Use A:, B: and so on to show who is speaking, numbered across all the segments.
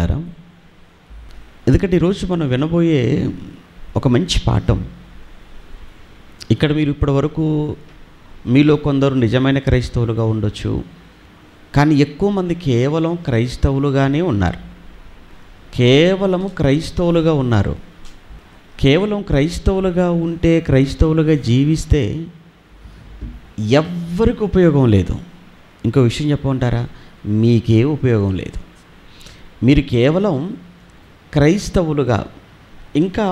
A: బిడ్డలారా ఎందుకంటే ఈరోజు మనం వినబోయే ఒక మంచి పాఠం ఇక్కడ మీరు ఇప్పటి వరకు మీలో కొందరు నిజమైన క్రైస్తవులుగా ఉండొచ్చు కానీ ఎక్కువ మంది కేవలం క్రైస్తవులుగానే ఉన్నారు కేవలము క్రైస్తవులుగా ఉన్నారు కేవలం క్రైస్తవులుగా ఉంటే క్రైస్తవులుగా జీవిస్తే ఎవ్వరికి ఉపయోగం లేదు ఇంకో విషయం చెప్పమంటారా మీకే ఉపయోగం లేదు మీరు కేవలం క్రైస్తవులుగా ఇంకా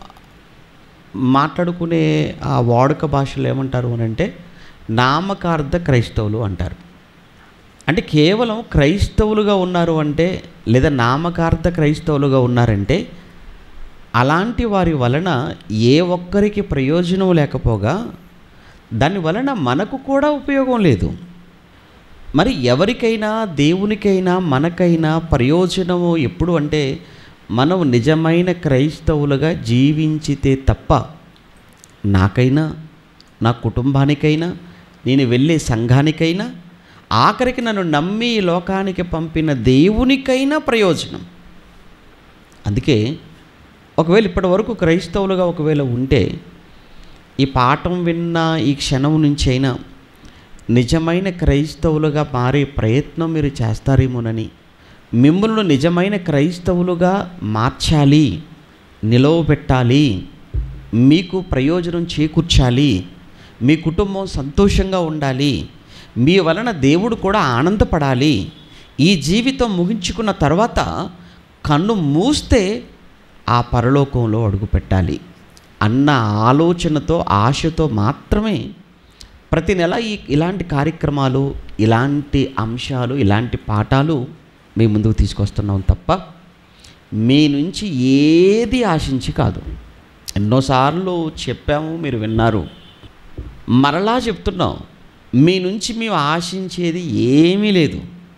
A: మాట్లాడుకునే ఆ వాడుక భాషలో ఏమంటారు అని అంటే నామకార్థ క్రైస్తవులు అంటారు అంటే కేవలం క్రైస్తవులుగా ఉన్నారు అంటే లేదా నామకార్థ క్రైస్తవులుగా ఉన్నారంటే అలాంటి వారి వలన ఏ ఒక్కరికి ప్రయోజనం లేకపోగా దాని వలన మనకు కూడా ఉపయోగం లేదు మరి ఎవరికైనా దేవునికైనా మనకైనా ప్రయోజనము ఎప్పుడు అంటే మనం నిజమైన క్రైస్తవులుగా జీవించితే తప్ప నాకైనా నా కుటుంబానికైనా నేను వెళ్ళే సంఘానికైనా ఆఖరికి నన్ను నమ్మి ఈ లోకానికి పంపిన దేవునికైనా ప్రయోజనం అందుకే ఒకవేళ ఇప్పటి వరకు క్రైస్తవులుగా ఒకవేళ ఉంటే ఈ పాఠం విన్న ఈ క్షణం నుంచి అయినా నిజమైన క్రైస్తవులుగా మారే ప్రయత్నం మీరు చేస్తారేమోనని మిమ్మల్ని నిజమైన క్రైస్తవులుగా మార్చాలి నిలవబెట్టాలి మీకు ప్రయోజనం చేకూర్చాలి మీ కుటుంబం సంతోషంగా ఉండాలి మీ వలన దేవుడు కూడా ఆనందపడాలి ఈ జీవితం ముగించుకున్న తర్వాత కన్ను మూస్తే ఆ పరలోకంలో అడుగుపెట్టాలి అన్న ఆలోచనతో ఆశతో మాత్రమే ప్రతి నెల ఈ ఇలాంటి కార్యక్రమాలు ఇలాంటి అంశాలు ఇలాంటి పాఠాలు మీ ముందుకు తీసుకొస్తున్నాం తప్ప మీ నుంచి ఏది ఆశించి కాదు ఎన్నోసార్లు చెప్పాము మీరు విన్నారు మరలా చెప్తున్నాం మీ నుంచి మేము ఆశించేది ఏమీ లేదు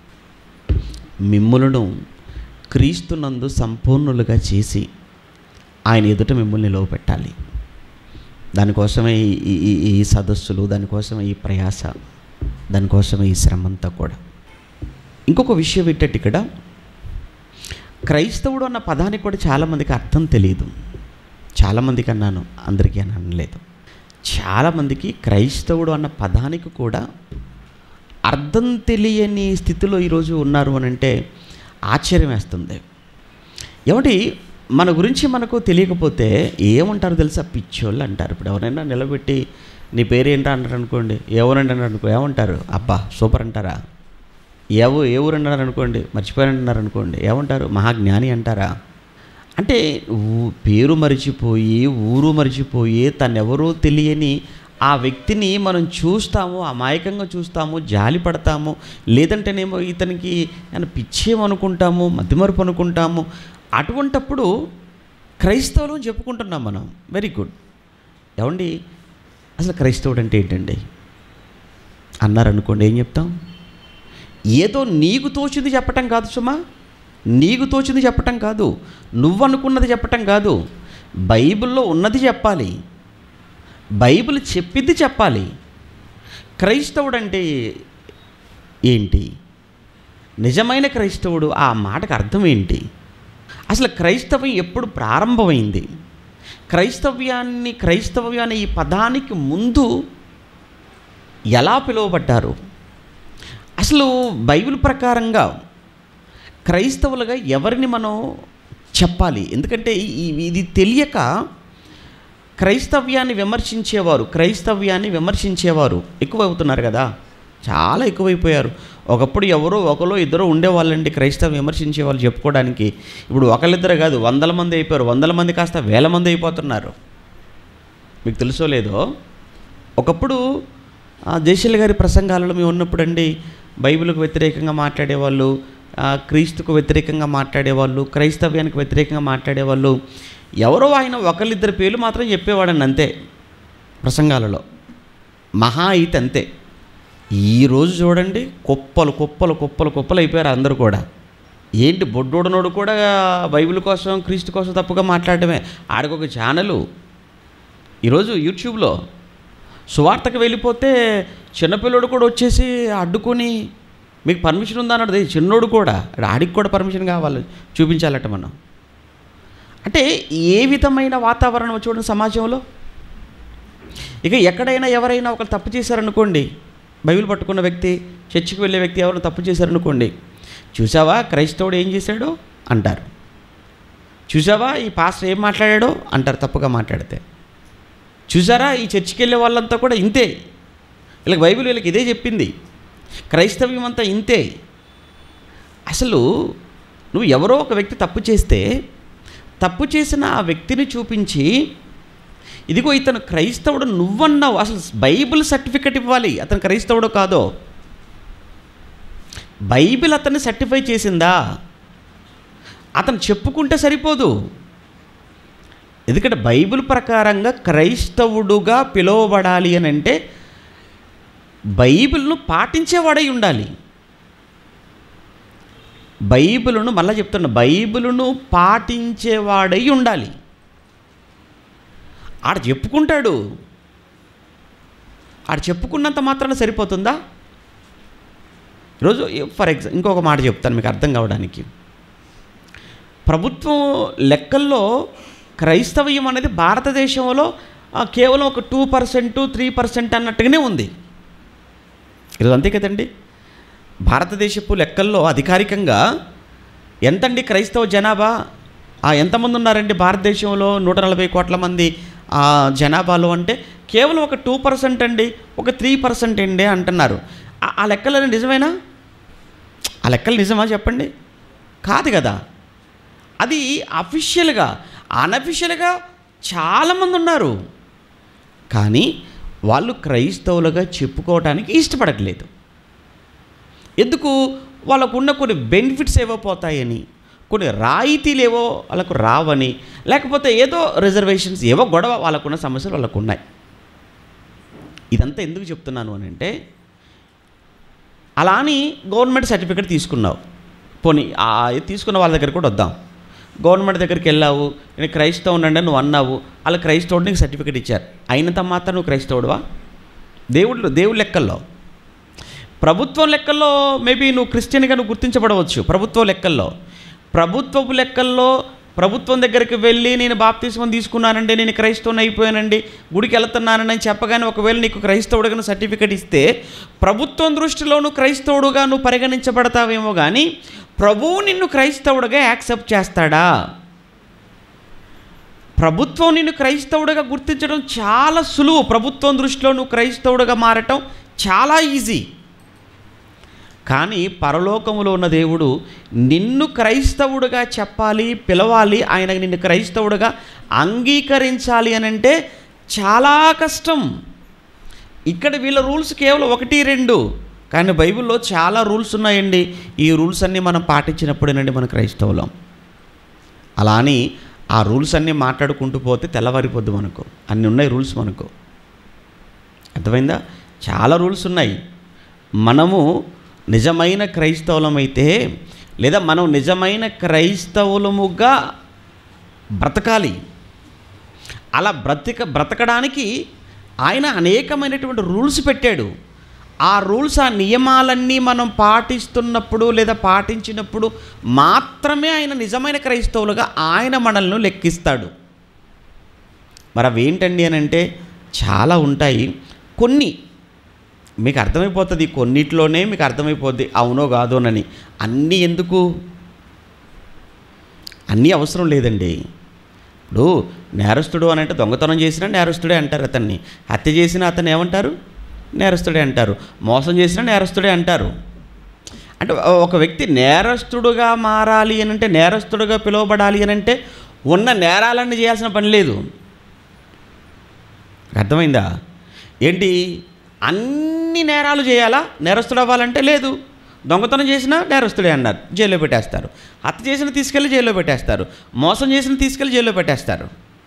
A: మిమ్ములను క్రీస్తునందు సంపూర్ణులుగా చేసి ఆయన ఎదుట మిమ్మల్ని నిలవపెట్టాలి దానికోసమే ఈ ఈ ఈ సదస్సులు దానికోసమే ఈ ప్రయాస దానికోసమే ఈ శ్రమ అంతా కూడా ఇంకొక విషయం ఏంటంటే ఇక్కడ క్రైస్తవుడు అన్న పదానికి కూడా చాలామందికి అర్థం తెలియదు చాలామందికి అన్నాను అందరికీ అని అనలేదు చాలామందికి క్రైస్తవుడు అన్న పదానికి కూడా అర్థం తెలియని స్థితిలో ఈరోజు ఉన్నారు అని అంటే ఆశ్చర్యం వేస్తుంది ఏమంటే మన గురించి మనకు తెలియకపోతే ఏమంటారు తెలుసా పిచ్చోళ్ళు అంటారు ఇప్పుడు ఎవరైనా నిలబెట్టి నీ పేరు ఏంటా అన్నారు అనుకోండి ఎవరండి అన్నారు అనుకో ఏమంటారు అబ్బా సూపర్ అంటారా ఎవ ఏ ఊరు అన్నారు అనుకోండి మర్చిపోయారంటున్నారు అనుకోండి ఏమంటారు మహాజ్ఞాని అంటారా అంటే ఊ- పేరు మరిచిపోయి ఊరు మరిచిపోయి తనెవరో తెలియని ఆ వ్యక్తిని మనం చూస్తాము అమాయకంగా చూస్తాము జాలి పడతాము లేదంటేనేమో ఇతనికి నేను పిచ్చేమనుకుంటాము మధ్యమరుపు అనుకుంటాము అటువంటప్పుడు క్రైస్తవులు అని చెప్పుకుంటున్నాం మనం వెరీ గుడ్ ఏమండి అసలు క్రైస్తవుడు అంటే ఏంటండి అన్నారనుకోండి ఏం చెప్తాం ఏదో నీకు తోచింది చెప్పటం కాదు సుమా నీకు తోచింది చెప్పటం కాదు నువ్వు అనుకున్నది చెప్పటం కాదు బైబిల్లో ఉన్నది చెప్పాలి బైబిల్ చెప్పింది చెప్పాలి క్రైస్తవుడు అంటే ఏంటి నిజమైన క్రైస్తవుడు ఆ మాటకు అర్థం ఏంటి అసలు క్రైస్తవం ఎప్పుడు ప్రారంభమైంది క్రైస్తవ్యాన్ని క్రైస్తవ్య అనే ఈ పదానికి ముందు ఎలా పిలువబడ్డారు అసలు బైబిల్ ప్రకారంగా క్రైస్తవులుగా ఎవరిని మనం చెప్పాలి ఎందుకంటే ఈ- ఇది తెలియక క్రైస్తవ్యాన్ని విమర్శించేవారు క్రైస్తవ్యాన్ని విమర్శించేవారు ఎక్కువ అవుతున్నారు కదా చాలా ఎక్కువైపోయారు ఒకప్పుడు ఎవరో ఒకరో ఇద్దరు ఉండేవాళ్ళండి క్రైస్తవం విమర్శించే వాళ్ళు చెప్పుకోవడానికి ఇప్పుడు ఒకళ్ళిద్దరు కాదు వందల మంది అయిపోయారు వందల మంది కాస్త వేల మంది అయిపోతున్నారు మీకు తెలుసో లేదో ఒకప్పుడు ఆ, జయశీల గారి ప్రసంగాలలో మేము ఉన్నప్పుడు అండి బైబిల్కు వ్యతిరేకంగా మాట్లాడేవాళ్ళు ఆ, క్రీస్తుకు వ్యతిరేకంగా మాట్లాడేవాళ్ళు క్రైస్తవ్యానికి వ్యతిరేకంగా మాట్లాడేవాళ్ళు ఎవరో ఆయన ఒకళ్ళిద్దరు పేర్లు మాత్రం చెప్పేవాడండి అంతే ప్రసంగాలలో మహా అయితే అంతే ఈరోజు చూడండి కుప్పలు కుప్పలు కుప్పలు కుప్పలు అయిపోయారు అందరూ కూడా ఏంటి బొడ్డోడనోడు కూడా బైబిల్ కోసం క్రీస్తు కోసం తప్పుగా మాట్లాడటమే ఆడికొక ఛానలు ఈరోజు యూట్యూబ్లో సువార్తకు వెళ్ళిపోతే చిన్నపిల్లడు కూడా వచ్చేసి అడ్డుకొని మీకు పర్మిషన్ ఉందా అన్నాడు "ఏ, చిన్నోడు కూడా ఆడు ఆడికి కూడా పర్మిషన్ కావాలి చూపించాలట మనం అంటే ఏ విధమైన వాతావరణం చూడండి సమాజంలో ఇక ఎక్కడైనా ఎవరైనా ఒకరు తప్పు చేశారనుకోండి బైబిల్ పట్టుకున్న వ్యక్తి చర్చికి వెళ్ళే వ్యక్తి ఎవరైనా తప్పు చేశారనుకోండి చూసావా క్రైస్తవుడు ఏం చేశాడు అంటారు చూసావా ఈ పాస్టర్ ఏం మాట్లాడాడో అంటారు తప్పుగా మాట్లాడితే చూసారా ఈ చర్చికి వెళ్ళే వాళ్ళంతా కూడా ఇంతే వీళ్ళకి బైబిల్ వీళ్ళకి ఇదే చెప్పింది క్రైస్తవ్యం అంతా ఇంతే అసలు నువ్వు ఎవరో ఒక వ్యక్తి తప్పు చేస్తే తప్పు చేసిన ఆ వ్యక్తిని చూపించి ఇదిగో ఇతను క్రైస్తవుడు నువ్వన్నావు అసలు బైబిల్ సర్టిఫికెట్ ఇవ్వాలి అతను క్రైస్తవుడు కాదో బైబిల్ అతన్ని సర్టిఫై చేసిందా అతను చెప్పుకుంటే సరిపోదు ఎందుకంటే బైబిల్ ప్రకారంగా క్రైస్తవుడుగా పిలువబడాలి అని అంటే బైబిల్ను పాటించేవాడై ఉండాలి బైబిలును మళ్ళీ చెప్తున్నా బైబిలును పాటించేవాడై ఉండాలి ఆడ చెప్పుకుంటాడు ఆడ చెప్పుకున్నంత మాత్రాన సరిపోతుందా ఈరోజు ఫర్ ఎగ్జాంపుల్ ఇంకొక మాట చెప్తాను మీకు అర్థం కావడానికి ప్రభుత్వం లెక్కల్లో క్రైస్తవ్యం అనేది భారతదేశంలో ఆ, కేవలం ఒక టూ పర్సెంట్ త్రీ పర్సెంట్ అన్నట్టుగానే ఉంది ఈరోజు అంతే కదండి భారతదేశపు లెక్కల్లో అధికారికంగా ఎంతండి క్రైస్తవ జనాభా ఆ ఎంతమంది ఉన్నారండి భారతదేశంలో నూట నలభై కోట్ల మంది ఆ జనాభాలో అంటే కేవలం ఒక టూ పర్సెంట్ అండి ఒక త్రీ పర్సెంట్ అండి అంటున్నారు ఆ- ఆ లెక్కలు నిజమేనా ఆ లెక్కలు నిజమా చెప్పండి కాదు కదా అది అఫీషియల్గా అనఫిషియల్గా చాలామంది ఉన్నారు కానీ వాళ్ళు క్రైస్తవులుగా చెప్పుకోవడానికి ఇష్టపడట్లేదు ఎందుకు వాళ్ళకు ఉన్న కొన్ని బెనిఫిట్స్ ఏవో పోతాయని కొన్ని రాయితీలు ఏవో వాళ్ళకు రావని లేకపోతే ఏదో రిజర్వేషన్స్ ఏవో గొడవ వాళ్ళకున్న సమస్యలు వాళ్ళకు ఉన్నాయి ఇదంతా ఎందుకు చెప్తున్నాను అని అంటే అలా అని గవర్నమెంట్ సర్టిఫికేట్ తీసుకున్నావు పోనీ ఆ తీసుకున్న వాళ్ళ దగ్గర కూడా వద్దాం గవర్నమెంట్ దగ్గరికి వెళ్ళావు నేను క్రైస్తవుని అంటే నువ్వు అన్నావు వాళ్ళ క్రైస్తవుడు నీకు సర్టిఫికేట్ ఇచ్చారు అయినంత మాత్రం నువ్వు క్రైస్తవుడువా దేవుడు దేవుడి లెక్కల్లో ప్రభుత్వం లెక్కల్లో మేబీ నువ్వు క్రిస్టియన్గా నువ్వు గుర్తించబడవచ్చు ప్రభుత్వ లెక్కల్లో ప్రభుత్వపు లెక్కల్లో ప్రభుత్వం దగ్గరికి వెళ్ళి నేను బాప్తిస్మం తీసుకున్నానండి నేను క్రైస్తవుని అయిపోయానండి గుడికి వెళ్తున్నానని అని చెప్పగానే ఒకవేళ నీకు క్రైస్తవుడిగా నువ్వు సర్టిఫికేట్ ఇస్తే ప్రభుత్వం దృష్టిలో నువ్వు క్రైస్తవుడుగా నువ్వు పరిగణించబడతావేమో కానీ ప్రభువు నిన్ను క్రైస్తవుడిగా యాక్సెప్ట్ చేస్తాడా ప్రభుత్వం నిన్ను క్రైస్తవుడిగా గుర్తించడం చాలా సులువు ప్రభుత్వం దృష్టిలో నువ్వు క్రైస్తవుడిగా మారటం చాలా ఈజీ కానీ పరలోకములో ఉన్న దేవుడు నిన్ను క్రైస్తవుడుగా చెప్పాలి పిలవాలి ఆయన నిన్ను క్రైస్తవుడుగా అంగీకరించాలి అని అంటే చాలా కష్టం ఇక్కడ వీళ్ళ రూల్స్ కేవలం ఒకటి రెండు కానీ బైబిల్లో చాలా రూల్స్ ఉన్నాయండి ఈ రూల్స్ అన్నీ మనం పాటించినప్పుడేనండి మన క్రైస్తవులం అలా అని ఆ రూల్స్ అన్నీ మాట్లాడుకుంటూ పోతే తెల్లవారిపోద్దు మనకు అన్నీ ఉన్నాయి రూల్స్ మనకు అర్థమైందా చాలా రూల్స్ ఉన్నాయి మనము నిజమైన క్రైస్తవులమైతే లేదా మనం నిజమైన క్రైస్తవులముగా బ్రతకాలి అలా బ్రతిక బ్రతకడానికి ఆయన అనేకమైనటువంటి రూల్స్ పెట్టాడు ఆ రూల్స్ ఆ నియమాలన్నీ మనం పాటిస్తున్నప్పుడు లేదా పాటించినప్పుడు మాత్రమే ఆయన నిజమైన క్రైస్తవులుగా ఆయన మనల్ని లెక్కిస్తాడు మరి అవి ఏంటండి అని అంటే చాలా ఉంటాయి కొన్ని మీకు అర్థమైపోతుంది కొన్నిట్లోనే మీకు అర్థమైపోద్ది అవునో కాదోనని అన్నీ ఎందుకు అన్నీ అవసరం లేదండి ఇప్పుడు నేరస్తుడు అని అంటే దొంగతనం చేసినా నేరస్తుడే అంటారు అతన్ని హత్య చేసినా అతన్ని ఏమంటారు నేరస్తుడే అంటారు మోసం చేసినా నేరస్తుడే అంటారు అంటే ఒక వ్యక్తి నేరస్తుడుగా మారాలి అని అంటే నేరస్తుడుగా పిలువబడాలి అని అంటే ఉన్న నేరాలన్నీ చేయాల్సిన పని లేదు అర్థమైందా ఏంటి అన్ని నేరాలు చేయాలా నేరస్తుడు అవ్వాలంటే లేదు దొంగతనం చేసినా నేరస్తుడే అన్నారు జైల్లో పెట్టేస్తారు హత్య చేసిన తీసుకెళ్ళి జైల్లో పెట్టేస్తారు మోసం చేసిన తీసుకెళ్ళి జైల్లో పెట్టేస్తారు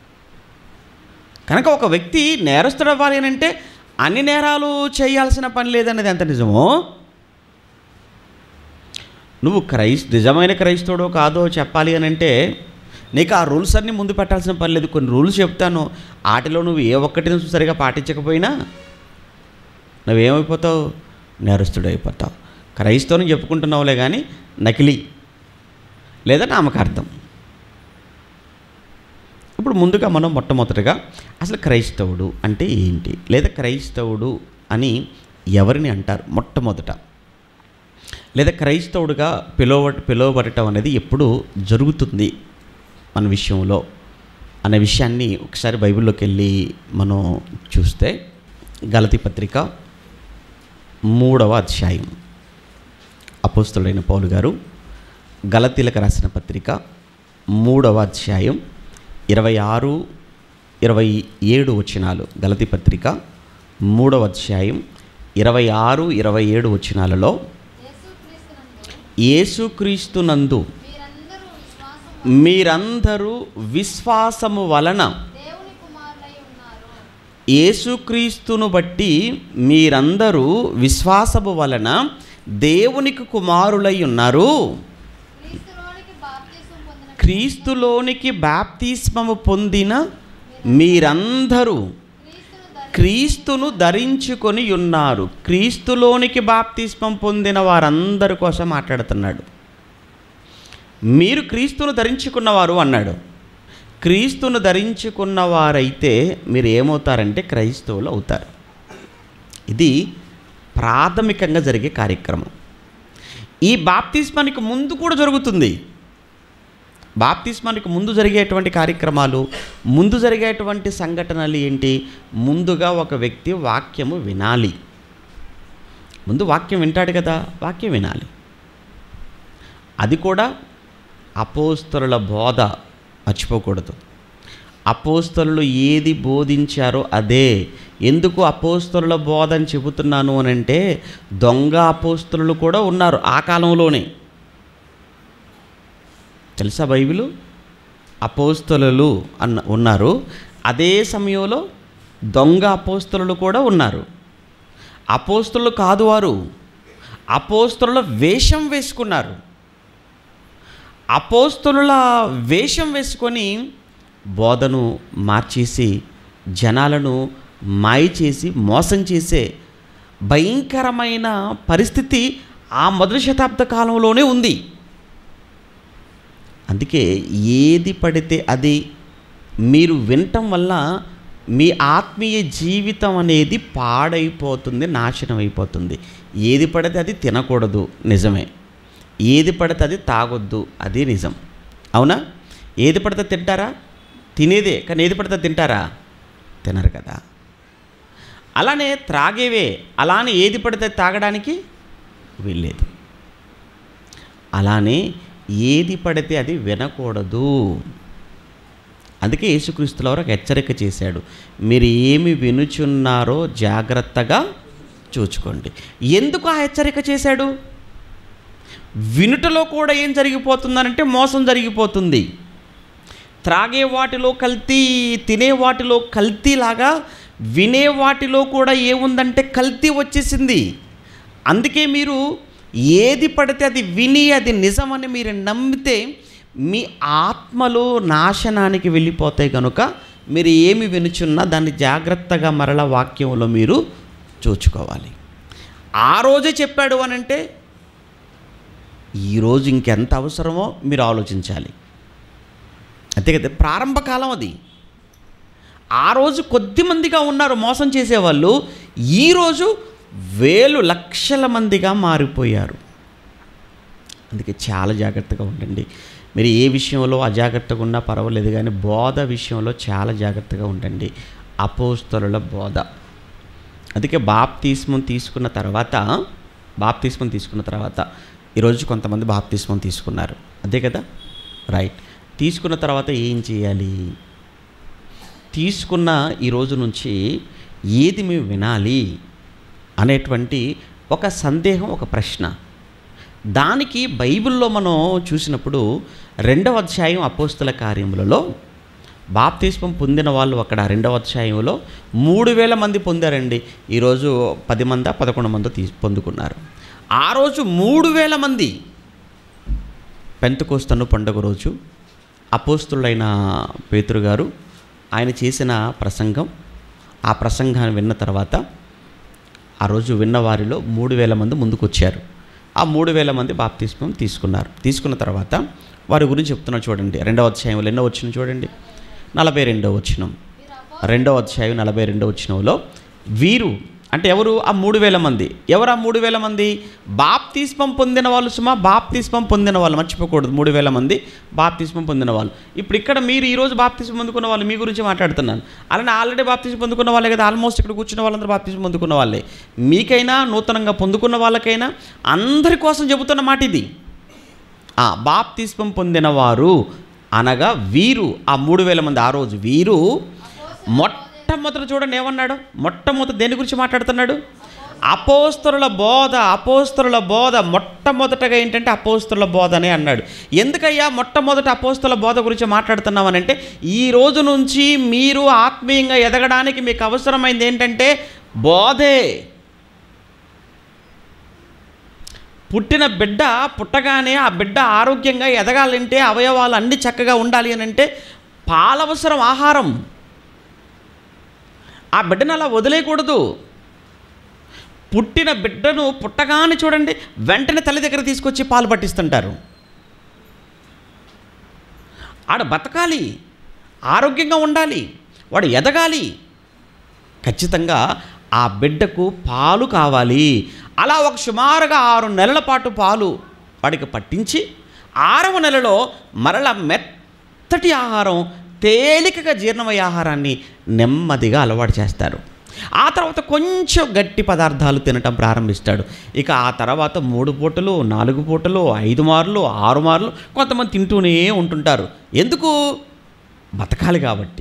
A: కనుక ఒక వ్యక్తి నేరస్తుడు అవ్వాలి అని అంటే అన్ని నేరాలు చేయాల్సిన పని లేదనేది ఎంత నిజమో నువ్వు క్రైస్ నిజమైన క్రైస్తవుడో కాదో చెప్పాలి అని అంటే నీకు ఆ రూల్స్ అన్నీ ముందు పెట్టాల్సిన పని లేదు కొన్ని రూల్స్ చెప్తాను వాటిలో నువ్వు ఏ ఒక్కటిని సరిగా పాటించకపోయినా నువ్వేమైపోతావు నేరస్తుడు అయిపోతావు క్రైస్తవుని చెప్పుకుంటున్నావులే కానీ నకిలీ లేదా నామకార్థం ఇప్పుడు ముందుగా మనం మొట్టమొదటిగా అసలు క్రైస్తవుడు అంటే ఏంటి లేదా క్రైస్తవుడు అని ఎవరిని అంటారు మొట్టమొదట లేదా క్రైస్తవుడుగా పిలువ పిలువబడటం అనేది ఎప్పుడు జరుగుతుంది మన విషయంలో అనే విషయాన్ని ఒకసారి బైబిల్లోకి వెళ్ళి మనం చూస్తే గలతి పత్రిక మూడవ అధ్యాయం అపోస్తుడైన పౌలు గారు గలతీలకు రాసిన పత్రిక మూడవ అధ్యాయం ఇరవై ఆరు ఇరవై ఏడు వచనాలు గలతి పత్రిక మూడవ అధ్యాయం ఇరవై ఆరు ఇరవై ఏడు వచనాలలో యేసుక్రీస్తునందు
B: మీరందరూ విశ్వాసం
A: మీరందరూ విశ్వాసము వలన
B: దేవుని కుమారులై ఉన్నారు
A: యేసుక్రీస్తును బట్టి మీరందరూ విశ్వాసము వలన దేవునికి కుమారులై ఉన్నారు
B: క్రీస్తులోనికి బాప్తిసం పొందిన
A: క్రీస్తులోనికి బాప్తిస్మము పొందిన మీరందరూ
B: క్రీస్తును ధరి
A: క్రీస్తును ధరించుకొని ఉన్నారు క్రీస్తులోనికి బాప్తిస్మం పొందిన వారందరి కోసం మాట్లాడుతున్నాడు మీరు క్రీస్తును ధరించుకున్నవారు అన్నాడు క్రీస్తును ధరించుకున్న వారైతే మీరు ఏమవుతారంటే క్రైస్తవులు అవుతారు ఇది ప్రాథమికంగా జరిగే కార్యక్రమం ఈ బాప్తిస్మానికి ముందు కూడా జరుగుతుంది బాప్తిస్మానికి ముందు జరిగేటువంటి కార్యక్రమాలు ముందు జరిగేటువంటి సంఘటనలు ఏంటి ముందుగా ఒక వ్యక్తి వాక్యము వినాలి ముందు వాక్యం వింటాడు కదా వాక్యం వినాలి అది కూడా అపోస్తరుల బోధ మర్చిపోకూడదు అపోస్తలు ఏది బోధించారో అదే ఎందుకు అపోస్తలుల బోధ అని చెబుతున్నాను అని అంటే దొంగ అపోస్తలు కూడా ఉన్నారు ఆ కాలంలోనే తెలుసా బైబిలు అపోస్తలు అన్న ఉన్నారు అదే సమయంలో దొంగ అపోస్తలు కూడా ఉన్నారు అపోస్తలు కాదు వారు అపోస్తలుల వేషం వేసుకున్నారు అపోస్తలుల వేషం వేసుకొని బోధను మార్చేసి జనాలను మాయ చేసి మోసం చేసే భయంకరమైన పరిస్థితి ఆ మొదటి శతాబ్ద కాలంలోనే ఉంది అందుకే ఏది పడితే అది మీరు వినటం వల్ల మీ ఆత్మీయ జీవితం అనేది పాడైపోతుంది నాశనం అయిపోతుంది ఏది పడితే అది తినకూడదు నిజమే ఏది పడితే అది తాగొద్దు అది నిజం అవునా ఏది పడితే తింటారా తినేదే కానీ ఏది పడితే తింటారా తినరు కదా అలానే త్రాగేవే అలానే ఏది పడితే తాగడానికి వీల్లేదు అలానే ఏది పడితే అది వినకూడదు అందుకే యేసుక్రీస్తుల వారు ఒక హెచ్చరిక చేశాడు మీరు ఏమి వినుచున్నారో జాగ్రత్తగా చూచుకోండి ఎందుకు ఆ హెచ్చరిక చేశాడు వినుటలో కూడా ఏం జరిగిపోతుందనంటే మోసం జరిగిపోతుంది త్రాగే వాటిలో కల్తీ తినే వాటిలో కల్తీలాగా వినే వాటిలో కూడా ఏముందంటే కల్తీ వచ్చేసింది అందుకే మీరు ఏది పడితే అది విని అది నిజమని మీరు నమ్మితే మీ ఆత్మలు నాశనానికి వెళ్ళిపోతాయి కనుక మీరు ఏమి వినుచున్నా దాన్ని జాగ్రత్తగా మరల వాక్యంలో మీరు చూచుకోవాలి ఆ రోజే చెప్పాడు అని అంటే ఈరోజు ఇంకెంత అవసరమో మీరు ఆలోచించాలి అంతే కదా ప్రారంభ కాలం అది ఆ రోజు కొద్ది మందిగా ఉన్నారు మోసం చేసేవాళ్ళు ఈరోజు వేలు లక్షల మందిగా మారిపోయారు అందుకే చాలా జాగ్రత్తగా ఉండండి మీరు ఏ విషయంలో అజాగ్రత్తగా ఉన్నా పర్వాలేదు కానీ బోధ విషయంలో చాలా జాగ్రత్తగా ఉండండి అపోస్తలుల బోధ అందుకే బాప్తిస్మం తీసుకున్న తర్వాత బాప్తిస్మం తీసుకున్న తర్వాత ఈరోజు కొంతమంది బాప్తిస్మం తీసుకున్నారు అదే కదా రైట్ తీసుకున్న తర్వాత ఏం చేయాలి తీసుకున్న ఈ రోజు నుంచి ఏది మేము వినాలి అనేటువంటి ఒక సందేహం ఒక ప్రశ్న దానికి బైబిల్లో మనం చూసినప్పుడు రెండవ అధ్యాయం అపోస్తుల కార్యములలో బాప్తిస్మం పొందిన వాళ్ళు అక్కడ రెండవ అధ్యాయంలో మూడు వేల మంది పొందారండి ఈరోజు పది మంది పదకొండు మంది తీ పొందుకున్నారు ఆ రోజు మూడు వేల మంది పెంతకోస్తను పండుగ రోజు అపోస్తులైన పేతురు గారు ఆయన చేసిన ప్రసంగం ఆ ప్రసంగాన్ని విన్న తర్వాత ఆ రోజు విన్న వారిలో మూడు వేల మంది ముందుకు వచ్చారు ఆ మూడు వేల మంది బాప్తిస్మం తీసుకున్నారు తీసుకున్న తర్వాత వారి గురించి చెప్తున్నా చూడండి రెండవ అధ్యాయంలో ఎన్నో వచ్చిన చూడండి నలభై రెండో వచ్చినం రెండవ అధ్యాయం నలభై రెండో వచ్చినంలో వీరు అంటే ఎవరు ఆ మూడు వేల మంది ఎవరు ఆ మూడు వేల మంది బాప్తిస్మం పొందిన వాళ్ళు సుమా బాప్తిస్మం పొందిన వాళ్ళు మర్చిపోకూడదు మూడు వేల మంది బాప్తిస్మం పొందిన వాళ్ళు ఇప్పుడు ఇక్కడ మీరు ఈరోజు బాప్తిస్మం పొందుకున్న వాళ్ళు మీ గురించి మాట్లాడుతున్నాను అలానే ఆల్రెడీ బాప్తిస్మం పొందుకున్న వాళ్ళే కదా ఆల్మోస్ట్ ఇక్కడ కూర్చున్న వాళ్ళందరూ బాప్తిస్మం పొందుకున్న వాళ్ళే మీకైనా నూతనంగా పొందుకున్న వాళ్ళకైనా అందరి కోసం చెబుతున్న మాట ఇది ఆ బాప్తిస్మం పొందిన వారు అనగా వీరు ఆ మూడు వేల మంది ఆ రోజు వీరు మొట్టమొదట చూడండి ఏమన్నాడు మొట్టమొదటి దేని గురించి మాట్లాడుతున్నాడు అపోస్తరుల బోధ అపోస్తరుల బోధ మొట్టమొదటగా ఏంటంటే అపోస్తరుల బోధ అనే అన్నాడు ఎందుకయ్యా మొట్టమొదట అపోస్తల బోధ గురించి మాట్లాడుతున్నామనంటే ఈ రోజు నుంచి మీరు ఆత్మీయంగా ఎదగడానికి మీకు అవసరమైంది ఏంటంటే బోధే పుట్టిన బిడ్డ పుట్టగానే ఆ బిడ్డ ఆరోగ్యంగా ఎదగాలంటే అవయవాలు అన్ని చక్కగా ఉండాలి అని అంటే పాలవసరం ఆహారం ఆ బిడ్డను అలా వదిలేయకూడదు పుట్టిన బిడ్డను పుట్టగానే చూడండి వెంటనే తల్లి దగ్గర తీసుకొచ్చి పాలు పట్టిస్తుంటారు ఆడ బతకాలి ఆరోగ్యంగా ఉండాలి వాడు ఎదగాలి ఖచ్చితంగా ఆ బిడ్డకు పాలు కావాలి అలా ఒక సుమారుగా ఆరు నెలల పాటు పాలు వాడికి పట్టించి ఆరవ నెలలో మరల మెత్తటి ఆహారం తేలికగా జీర్ణమయ్యే ఆహారాన్ని నెమ్మదిగా అలవాటు చేస్తారు ఆ తర్వాత కొంచెం గట్టి పదార్థాలు తినటం ప్రారంభిస్తాడు ఇక ఆ తర్వాత మూడు పూటలు నాలుగు పూటలు ఐదు మార్లు ఆరు మార్లు కొంతమంది తింటూనే ఉంటుంటారు ఎందుకు బతకాలి కాబట్టి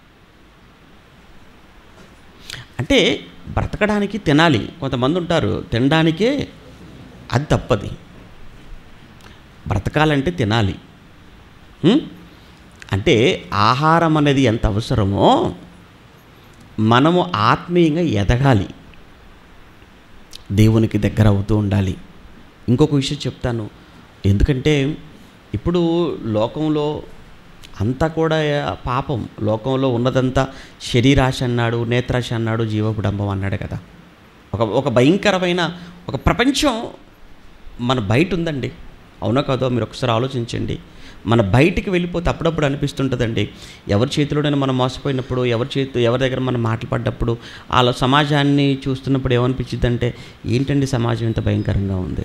A: అంటే బ్రతకడానికి తినాలి కొంతమంది ఉంటారు తినడానికే అది తప్పది బ్రతకాలంటే తినాలి హ్మ్? అంటే ఆహారం అనేది ఎంత అవసరమో మనము ఆత్మీయంగా ఎదగాలి దేవునికి దగ్గర అవుతూ ఉండాలి ఇంకొక విషయం చెప్తాను ఎందుకంటే ఇప్పుడు లోకంలో అంతా కూడా పాపం లోకంలో ఉన్నదంతా శరీరాశ అన్నాడు నేత్రాశ అన్నాడు జీవపుడంబం అన్నాడు కదా ఒక ఒక భయంకరమైన ఒక ప్రపంచం మన బయట ఉందండి అవునా కాదో మీరు ఒకసారి ఆలోచించండి మన బయటికి వెళ్ళిపోతే అప్పుడప్పుడు అనిపిస్తుంటుందండి ఎవరి చేతిలోనైనా మనం మోసపోయినప్పుడు ఎవరి చేతి ఎవరి దగ్గర మనం మాట్లాడినప్పుడు వాళ్ళ సమాజాన్ని చూస్తున్నప్పుడు ఏమనిపించింది అంటే ఏంటండి సమాజం ఇంత భయంకరంగా ఉంది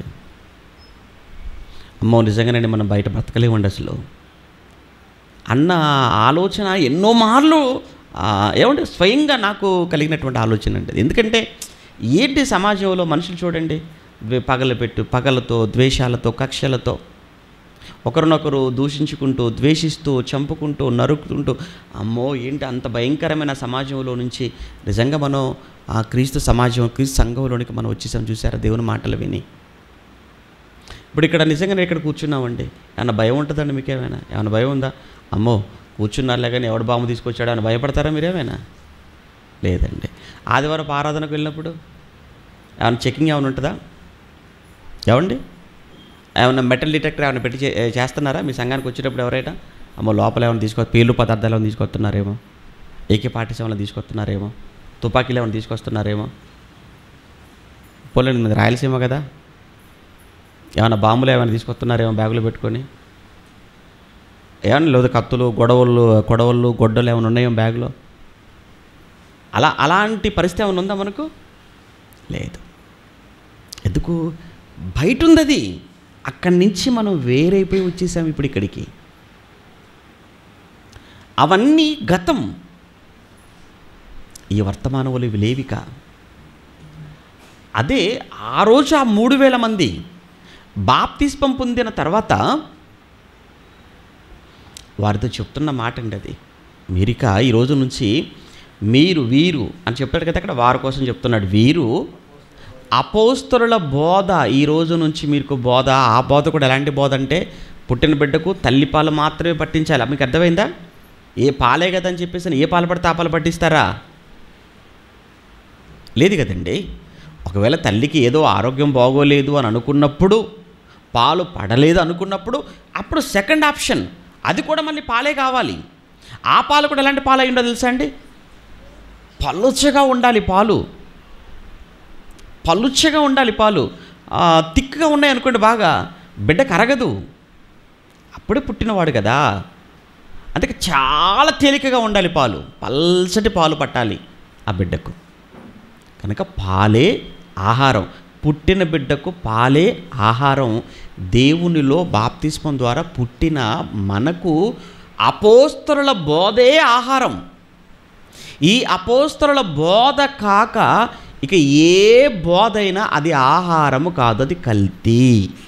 A: అమ్మో నిజంగానండి మనం బయట బ్రతకలేమండి అసలు అన్న ఆలోచన ఎన్నో మార్లు ఆ, ఏమంటే స్వయంగా నాకు కలిగినటువంటి ఆలోచన అండి ఎందుకంటే ఏంటి సమాజంలో మనుషులు చూడండి ద్వే- పగలపెట్టు పగలతో ద్వేషాలతో కక్షలతో ఒకరినొకరు దూషించుకుంటూ ద్వేషిస్తూ చంపుకుంటూ నరుకుతుంటూ అమ్మో ఏంటి అంత భయంకరమైన సమాజంలో నుంచి నిజంగా మనం ఆ క్రీస్తు సమాజం క్రీస్తు సంఘంలోనికి మనం వచ్చేసాం చూసారా దేవుని మాటలు విని ఇప్పుడు ఇక్కడ నిజంగానే ఇక్కడ కూర్చున్నామండి ఏమన్నా భయం ఉంటుందండి మీకు ఏమైనా ఏమైనా భయం ఉందా అమ్మో కూర్చున్నారులే కానీ ఎవడు బాంబు తీసుకొచ్చాడు అని భయపడతారా మీరేమైనా లేదండి ఆదివారం ఆరాధనకు వెళ్ళినప్పుడు ఏమైనా చెకింగ్ ఏమైనా ఉంటుందా ఏమండి ఏమైనా మెటల్ డిటెక్టర్ ఏమైనా పెట్టి చే- చేస్తున్నారా మీ సంఘానికి వచ్చేటప్పుడు ఎవరైనా అమ్మో లోపల ఏమైనా తీసుకొ పేర్లు పదార్థాలు ఏమైనా తీసుకొస్తున్నారేమో ఏకే పార్టీస్ ఏమైనా తీసుకొస్తున్నారేమో తుపాకీలు ఏమైనా తీసుకొస్తున్నారేమో పోలేండి మీది రాయలసీమ కదా ఏమైనా బాంబులు ఏమైనా తీసుకొస్తున్నారేమో బ్యాగులో పెట్టుకొని ఏమన్నా లేదు కత్తులు గొడవలు గొడవలు గొడ్డలు ఏమైనా ఉన్నాయో బ్యాగ్లో అలా అలాంటి పరిస్థితి ఏమైనా ఉందా మనకు లేదు ఎందుకు బయట ఉంది అది అక్కడి నుంచి మనం వేరైపోయి వచ్చేసాం ఇప్పుడు ఇక్కడికి అవన్నీ గతం ఈ వర్తమానములు ఇవి లేవిక అదే ఆ రోజు ఆ మూడు వేల మంది బాప్తిస్పం పొందిన తర్వాత వారితో చెప్తున్న మాట అండి అది మీరిక ఈ రోజు నుంచి మీరు వీరు అని చెప్పాడు కదా అక్కడ వారి కోసం చెప్తున్నాడు వీరు అపోస్తరుల బోధ ఈ రోజు నుంచి మీకు బోధ ఆ బోధ కూడా ఎలాంటి బోధ అంటే పుట్టిన బిడ్డకు తల్లి పాలు మాత్రమే పట్టించాలి మీకు అర్థమైందా ఏ పాలే కదా అని చెప్పేసి ఏ పాలు పడితే ఆ పాలు పట్టిస్తారా లేదు కదండి ఒకవేళ తల్లికి ఏదో ఆరోగ్యం బాగోలేదు అని అనుకున్నప్పుడు పాలు పడలేదు అనుకున్నప్పుడు అప్పుడు సెకండ్ ఆప్షన్ అది కూడా మళ్ళీ పాలే కావాలి ఆ పాలు కూడా ఎలాంటి పాలు అయి ఉండదు తెలుసా అండి పలుచగా ఉండాలి పాలు పలుచగా ఉండాలి పాలు ఆ, తిక్కుగా ఉన్నాయనుకోండి బాగా బిడ్డ కరగదు అప్పుడే పుట్టినవాడు కదా అందుకే చాలా తేలికగా ఉండాలి పాలు పల్సటి పాలు పట్టాలి ఆ బిడ్డకు కనుక పాలే ఆహారం పుట్టిన బిడ్డకు పాలే ఆహారం దేవునిలో బాప్తిస్మం ద్వారా పుట్టిన మనకు అపోస్తరుల బోధే ఆహారం ఈ అపోస్తరుల బోధ కాక ఇక ఏ బోధ అయినా అది ఆహారము కాదు అది కల్తీ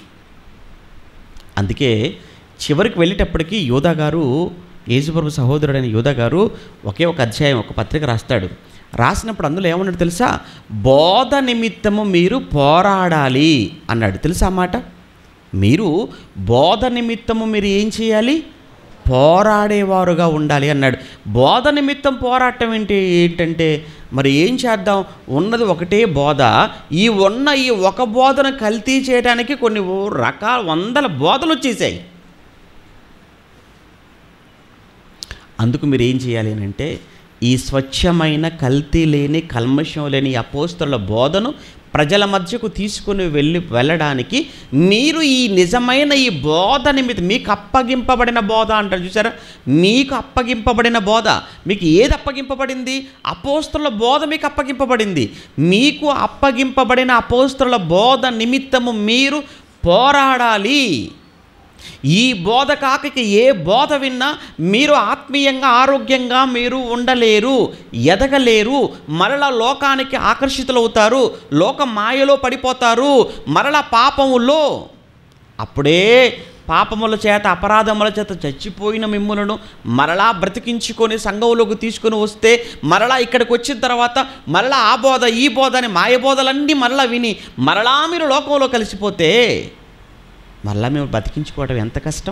A: అందుకే చివరికి వెళ్ళేటప్పటికి యోధా గారు యేసుప్రభు సహోదరుడైన యోధా గారు ఒకే ఒక అధ్యాయం ఒక పత్రిక రాస్తాడు రాసినప్పుడు అందులో ఏమన్నాడు తెలుసా బోధ నిమిత్తము మీరు పోరాడాలి అన్నాడు తెలుసా ఆ మాట మీరు బోధ నిమిత్తము మీరు ఏం చేయాలి పోరాడేవారుగా ఉండాలి అన్నాడు బోధ నిమిత్తం పోరాటం ఏంటి ఏంటంటే మరి ఏం చేద్దాం ఉన్నది ఒకటే బోధ ఈ ఉన్న ఈ ఒక బోధను కల్తీ చేయడానికి కొన్ని ఓ రకాల వందల బోధలు వచ్చేసాయి అందుకు మీరు ఏం చేయాలి అని అంటే ఈ స్వచ్ఛమైన కల్తీ లేని కల్మషం లేని ఈ అపోస్తల బోధను ప్రజల మధ్యకు తీసుకుని వెళ్ళి వెళ్ళడానికి మీరు ఈ నిజమైన ఈ బోధ నిమిత్తం మీకు అప్పగింపబడిన బోధ అంటారు చూసారా మీకు అప్పగింపబడిన బోధ మీకు ఏది అప్పగింపబడింది అపోస్తుల బోధ మీకు అప్పగింపబడింది మీకు అప్పగింపబడిన అపోస్తుల బోధ నిమిత్తము మీరు పోరాడాలి ఈ బోధ కాక ఇక ఏ బోధ విన్నా మీరు ఆత్మీయంగా ఆరోగ్యంగా మీరు ఉండలేరు ఎదగలేరు మరలా లోకానికి ఆకర్షితులవుతారు లోక మాయలో పడిపోతారు మరలా పాపములో అప్పుడే పాపముల చేత అపరాధముల చేత చచ్చిపోయిన మిమ్ములను మరలా బ్రతికించుకొని సంఘంలోకి తీసుకొని వస్తే మరలా ఇక్కడికి వచ్చిన తర్వాత మరలా ఆ బోధ ఈ బోధ అని మాయ బోధలన్నీ మరలా విని మరలా మీరు లోకంలో కలిసిపోతే మళ్ళా మేము బతికించుకోవడం ఎంత కష్టం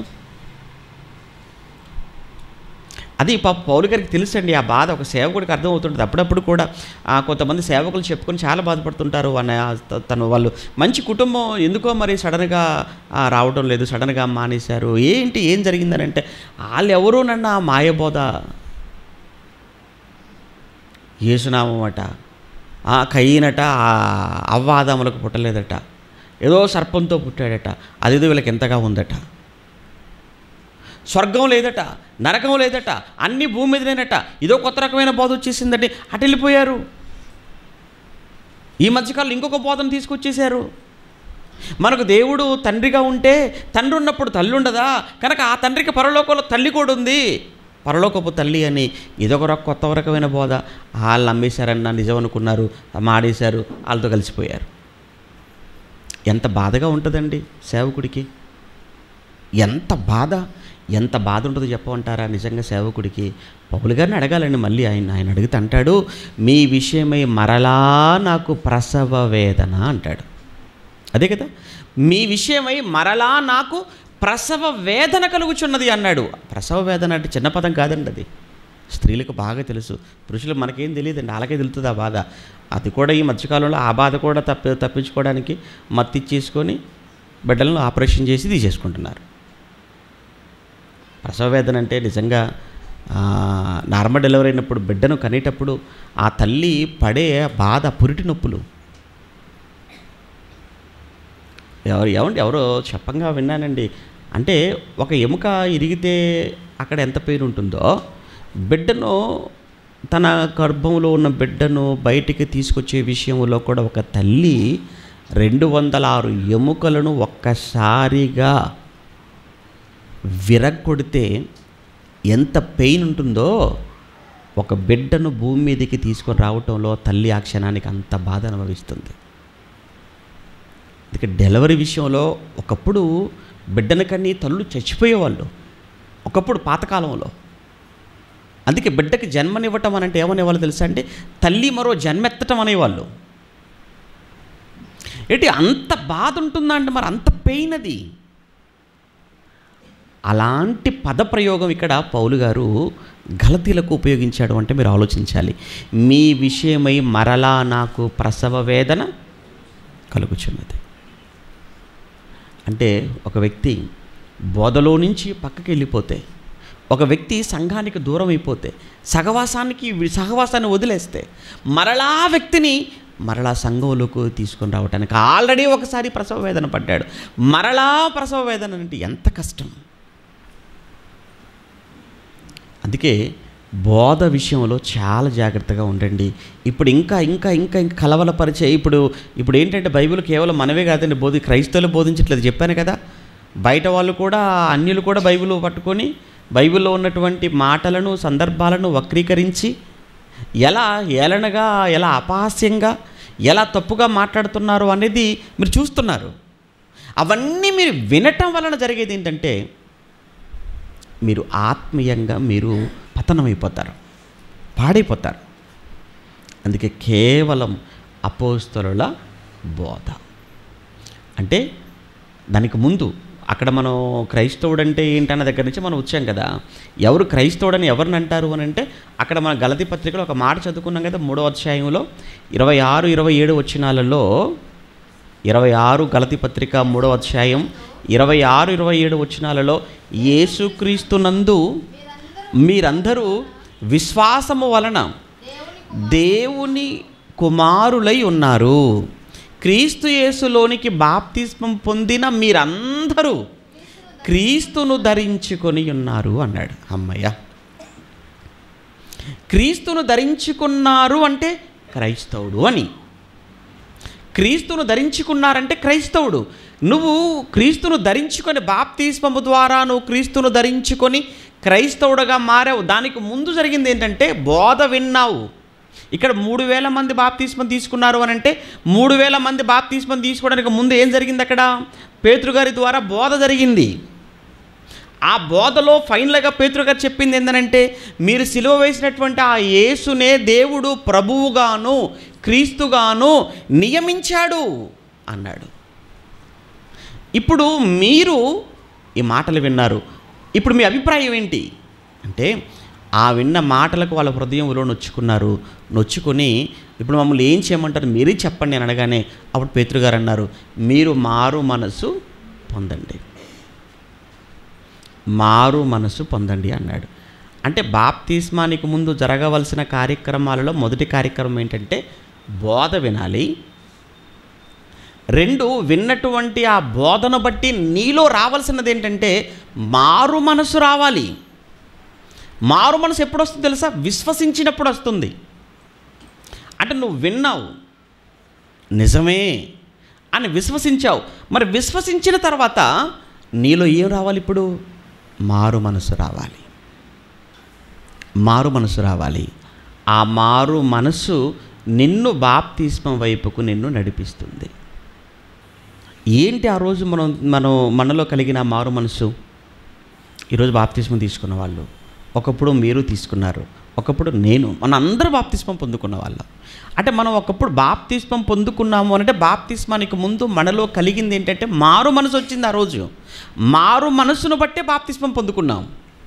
A: అది పాప పౌలు గారికి తెలుసండి ఆ బాధ ఒక సేవకుడికి అర్థమవుతుంటుంది అప్పుడప్పుడు కూడా ఆ, కొంతమంది సేవకులు చెప్పుకొని చాలా బాధపడుతుంటారు అన్న త- తను వాళ్ళు మంచి కుటుంబం ఎందుకో మరి సడన్గా ఆ, రావడం లేదు సడన్గా మానేశారు ఏంటి ఏం జరిగిందని అంటే వాళ్ళు ఎవరు నన్ను ఆ మాయబోధ యేసునామం అట ఆ కయ్యనట ఆ అవ్వాదములకు పుట్టలేదట ఏదో సర్పంతో పుట్టాడట అదేదో వీళ్ళకి ఎంతగా ఉందట స్వర్గం లేదట నరకం లేదట అన్ని భూమి మీదనేనట ఇదో కొత్త రకమైన బోధ వచ్చేసిందండి అటు వెళ్ళిపోయారు ఈ మధ్యకాలంలో ఇంకొక బోధన తీసుకొచ్చేసారు మనకు దేవుడు తండ్రిగా ఉంటే తండ్రి ఉన్నప్పుడు తల్లి ఉండదా కనుక ఆ తండ్రికి పరలోకంలో తల్లి కూడా ఉంది పరలోకపు తల్లి అని ఇదొక రక కొత్త రకమైన బోధ వాళ్ళు నమ్మేశారన్న నిజం అనుకున్నారు మాడేశారు వాళ్ళతో కలిసిపోయారు ఎంత బాధగా ఉంటుందండి సేవకుడికి ఎంత బాధ ఎంత బాధ ఉంటుందో చెప్పమంటారా నిజంగా సేవకుడికి పౌలు గారిని అడగాలండి మళ్ళీ ఆయన ఆయన అడిగితే అంటాడు మీ విషయమై మరలా నాకు ప్రసవ వేదన అంటాడు అదే కదా మీ విషయమై మరలా నాకు ప్రసవ వేదన కలుగుచున్నది అన్నాడు ప్రసవ వేదన అంటే చిన్న పదం కాదండి అది స్త్రీలకు బాగా తెలుసు పురుషులు మనకేం తెలియదండి వాళ్ళకే తెలుస్తుంది ఆ బాధ అది కూడా ఈ మధ్యకాలంలో ఆ బాధ కూడా తప్పి తప్పించుకోవడానికి మత్తిచ్చేసుకొని బిడ్డలను ఆపరేషన్ చేసి తీసేసుకుంటున్నారు ప్రసవ వేదన అంటే నిజంగా ఆ, నార్మల్ డెలివరీ అయినప్పుడు బిడ్డను కనేటప్పుడు ఆ తల్లి పడే బాధ పురిటి నొప్పులు ఎవరు ఏమండి ఎవరో చెప్పంగా విన్నానండి అంటే ఒక ఎముక ఇరిగితే అక్కడ ఎంత పెయిన్ ఉంటుందో బిడ్డను తన గర్భంలో ఉన్న బిడ్డను బయటికి తీసుకొచ్చే విషయంలో కూడా ఒక తల్లి రెండు వందల ఆరు ఎముకలను ఒక్కసారిగా విరగొడితే ఎంత పెయిన్ ఉంటుందో ఒక బిడ్డను భూమి మీదకి తీసుకొని రావటంలో తల్లి ఆ క్షణానికి అంత బాధ అనుభవిస్తుంది అందుకే డెలివరీ విషయంలో ఒకప్పుడు బిడ్డను కన్నీ తల్లు చచ్చిపోయేవాళ్ళు ఒకప్పుడు పాతకాలంలో అందుకే బిడ్డకి జన్మనివ్వటం అని అంటే ఏమనేవాళ్ళు తెలుసా అంటే తల్లి మరో జన్మెత్తటం అనేవాళ్ళు ఏంటి అంత బాధ ఉంటుందా అంటే మరి అంత పెయిన్ అది అలాంటి పదప్రయోగం ఇక్కడ పౌలు గారు గలతీలకు ఉపయోగించాడు అంటే మీరు ఆలోచించాలి మీ విషయమై మరలా నాకు ప్రసవ వేదన కలుగుచున్నది అంటే ఒక వ్యక్తి బోధలో నుంచి పక్కకి వెళ్ళిపోతే ఒక వ్యక్తి సంఘానికి దూరం అయిపోతే సహవాసానికి వి- సహవాసాన్ని వదిలేస్తే మరలా వ్యక్తిని మరలా సంఘంలోకి తీసుకొని రావటానికి ఆల్రెడీ ఒకసారి ప్రసవ వేదన పడ్డాడు మరలా ప్రసవ వేదన అంటే ఎంత కష్టం అందుకే బోధ విషయంలో చాలా జాగ్రత్తగా ఉండండి ఇప్పుడు ఇంకా ఇంకా ఇంకా ఇంకా కలవలపరిచే ఇప్పుడు ఇప్పుడు ఏంటంటే బైబిల్ కేవలం మనమే కాదండి బోధి క్రైస్తవులు బోధించట్లేదు చెప్పాను కదా బయట వాళ్ళు కూడా అన్యులు కూడా బైబిల్ పట్టుకొని బైబిల్లో ఉన్నటువంటి మాటలను సందర్భాలను వక్రీకరించి ఎలా ఏలనగా ఎలా అపహాస్యంగా ఎలా తప్పుగా మాట్లాడుతున్నారు అనేది మీరు చూస్తున్నారు అవన్నీ మీరు వినటం వలన జరిగేది ఏంటంటే మీరు ఆత్మీయంగా మీరు పతనమైపోతారు పాడైపోతారు అందుకే కేవలం అపోస్తలుల బోధ అంటే దానికి ముందు అక్కడ మనం క్రైస్తవుడు అంటే ఏంటన్న దగ్గర నుంచి మనం వచ్చాం కదా ఎవరు క్రైస్తవుడని ఎవరిని అంటారు అని అంటే అక్కడ మన గలతి పత్రికలో ఒక మాట చదువుకున్నాం కదా మూడో అధ్యాయంలో ఇరవై ఆరు ఇరవై ఏడు వచ్చినాలలో ఇరవై ఆరు గలతి పత్రిక మూడో అధ్యాయం ఇరవై ఆరు ఇరవై ఏడు వచ్చినాలలో యేసుక్రీస్తునందు మీరందరూ విశ్వాసము వలన దేవుని కుమారులై ఉన్నారు క్రీస్తు యేసులోనికి బాప్తిస్మం పొందిన మీరందరూ క్రీస్తును ధరించుకొని ఉన్నారు అన్నాడు అమ్మయ్య క్రీస్తును ధరించుకున్నారు అంటే క్రైస్తవుడు అని క్రీస్తును ధరించుకున్నారంటే క్రైస్తవుడు నువ్వు క్రీస్తును ధరించుకొని బాప్తిస్మము ద్వారా నువ్వు క్రీస్తును ధరించుకొని క్రైస్తవుడుగా మారావు దానికి ముందు జరిగింది ఏంటంటే బోధ విన్నావు ఇక్కడ మూడు వేల మంది బాప్తిస్మం తీసుకున్నారు అని అంటే మూడు వేల మంది బాప్తిస్మం తీసుకోవడానికి ముందు ఏం జరిగింది అక్కడ పేతురు గారి ద్వారా బోధ జరిగింది ఆ బోధలో ఫైనల్గా పేతురు గారు చెప్పింది ఏంటంటే మీరు సిలువ వేసినటువంటి ఆ యేసునే దేవుడు ప్రభువుగాను క్రీస్తుగాను నియమించాడు అన్నాడు ఇప్పుడు మీరు ఈ మాటలు విన్నారు ఇప్పుడు మీ అభిప్రాయం ఏంటి అంటే ఆ విన్న మాటలకు వాళ్ళ హృదయంలో నొచ్చుకున్నారు నొచ్చుకొని ఇప్పుడు మమ్మల్ని ఏం చేయమంటారు మీరే చెప్పండి అని అనగానే అప్పుడు పేతురు గారు అన్నారు మీరు మారు మనసు పొందండి మారు మనసు పొందండి అన్నాడు అంటే బాప్తిస్మానికి ముందు జరగవలసిన కార్యక్రమాలలో మొదటి కార్యక్రమం ఏంటంటే బోధ వినాలి రెండు విన్నటువంటి ఆ బోధన బట్టి నీలో రావాల్సినది ఏంటంటే మారు మనసు రావాలి మారు మనసు ఎప్పుడు వస్తుంది తెలుసా విశ్వసించినప్పుడు వస్తుంది అంటే నువ్వు విన్నావు నిజమే అని విశ్వసించావు మరి విశ్వసించిన తర్వాత నీలో ఏం రావాలి ఇప్పుడు మారు మనసు రావాలి మారు మనసు రావాలి ఆ మారు మనసు నిన్ను బాప్తిస్మం వైపుకు నిన్ను నడిపిస్తుంది ఏంటి ఆ రోజు మనం మనం మనలో కలిగిన ఆ మారు మనసు ఈరోజు బాప్తిస్మం తీసుకున్న వాళ్ళు ఒకప్పుడు మీరు తీసుకున్నారు ఒకప్పుడు నేను మన అందరూ బాప్తిస్మం పొందుకున్న వాళ్ళం అంటే మనం ఒకప్పుడు బాప్తిస్మం పొందుకున్నాము అంటే బాప్తిస్మానికి ముందు మనలో కలిగింది ఏంటంటే మారు మనసు వచ్చింది ఆ రోజు మారు మనసును బట్టే బాప్తిస్మం పొందుకున్నాం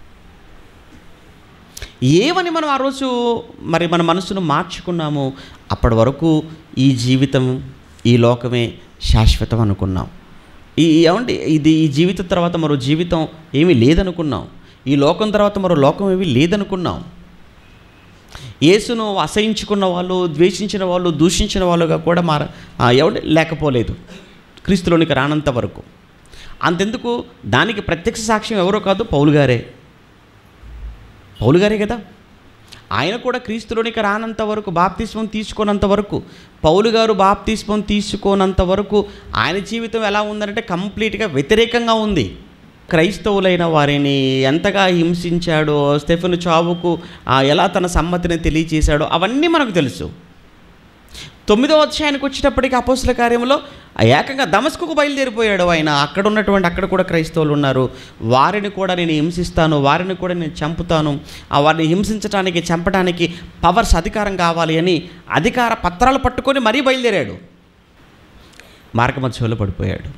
A: ఏమని మనం ఆ రోజు మరి మన మనసును మార్చుకున్నాము అప్పటి వరకు ఈ జీవితం ఈ లోకమే శాశ్వతం అనుకున్నాం ఈ ఏమండి ఇది ఈ జీవితం తర్వాత మరో జీవితం ఏమీ లేదనుకున్నాం ఈ లోకం తర్వాత మరో లోకం ఏమీ లేదనుకున్నాం యేసును అసహించుకున్న వాళ్ళు ద్వేషించిన వాళ్ళు దూషించిన వాళ్ళుగా కూడా మార ఆ, ఎవడి లేకపోలేదు క్రీస్తులోనికి రానంత వరకు అంతెందుకు దానికి ప్రత్యక్ష సాక్ష్యం ఎవరో కాదు పౌలు గారే పౌలు గారే కదా ఆయన కూడా క్రీస్తులోనికి రానంత వరకు బాప్తిస్మం తీసుకోనంత వరకు పౌలు గారు బాప్తిస్మం తీసుకోనంత వరకు ఆయన జీవితం ఎలా ఉందంటే కంప్లీట్గా వ్యతిరేకంగా ఉంది క్రైస్తవులైన వారిని ఎంతగా హింసించాడో స్టెఫెన్ చావుకు ఆ, ఎలా తన సమ్మతిని తెలియచేశాడో అవన్నీ మనకు తెలుసు తొమ్మిదో అధ్యాయానికి వచ్చేటప్పటికి అపోస్తుల కార్యంలో ఏకంగా దమస్కుకు బయలుదేరిపోయాడు ఆయన అక్కడ ఉన్నటువంటి అక్కడ కూడా క్రైస్తవులు ఉన్నారు వారిని కూడా నేను హింసిస్తాను వారిని కూడా నేను చంపుతాను ఆ వారిని హింసించడానికి చంపడానికి పవర్స్ అధికారం కావాలి అని అధికార పత్రాలు పట్టుకొని మరీ బయలుదేరాడు మార్గమధ్యంలో పడిపోయాడు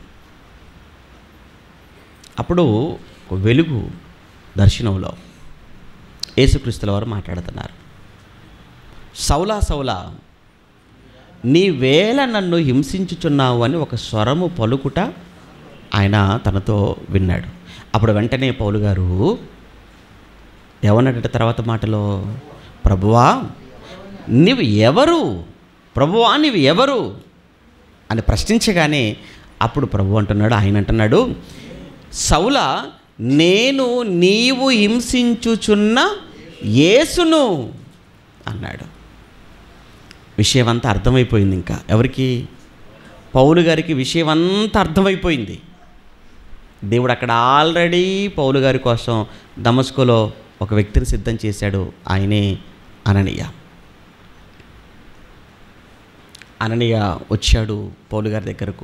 A: అప్పుడు ఒక వెలుగు దర్శనంలో యేసుక్రీస్తుల వారు మాట్లాడుతున్నారు సౌలా సౌలా నీ వేళ నన్ను హింసించుచున్నావు అని ఒక స్వరము పలుకుట ఆయన తనతో విన్నాడు అప్పుడు వెంటనే పౌలు గారు ఏమన్నాడట తర్వాత మాటలో ప్రభువా నీవు ఎవరు ప్రభువా నీవు ఎవరు అని ప్రశ్నించగానే అప్పుడు ప్రభు అంటున్నాడు ఆయన అంటున్నాడు సౌల నేను నీవు హింసించుచున్న యేసును అన్నాడు విషయం అంతా అర్థమైపోయింది ఇంకా ఎవరికి పౌలు గారికి విషయం అంతా అర్థమైపోయింది దేవుడు అక్కడ ఆల్రెడీ పౌలు గారి కోసం దమస్కోలో ఒక వ్యక్తిని సిద్ధం చేశాడు ఆయనే అననీయ అననీయ వచ్చాడు పౌలు గారి దగ్గరకు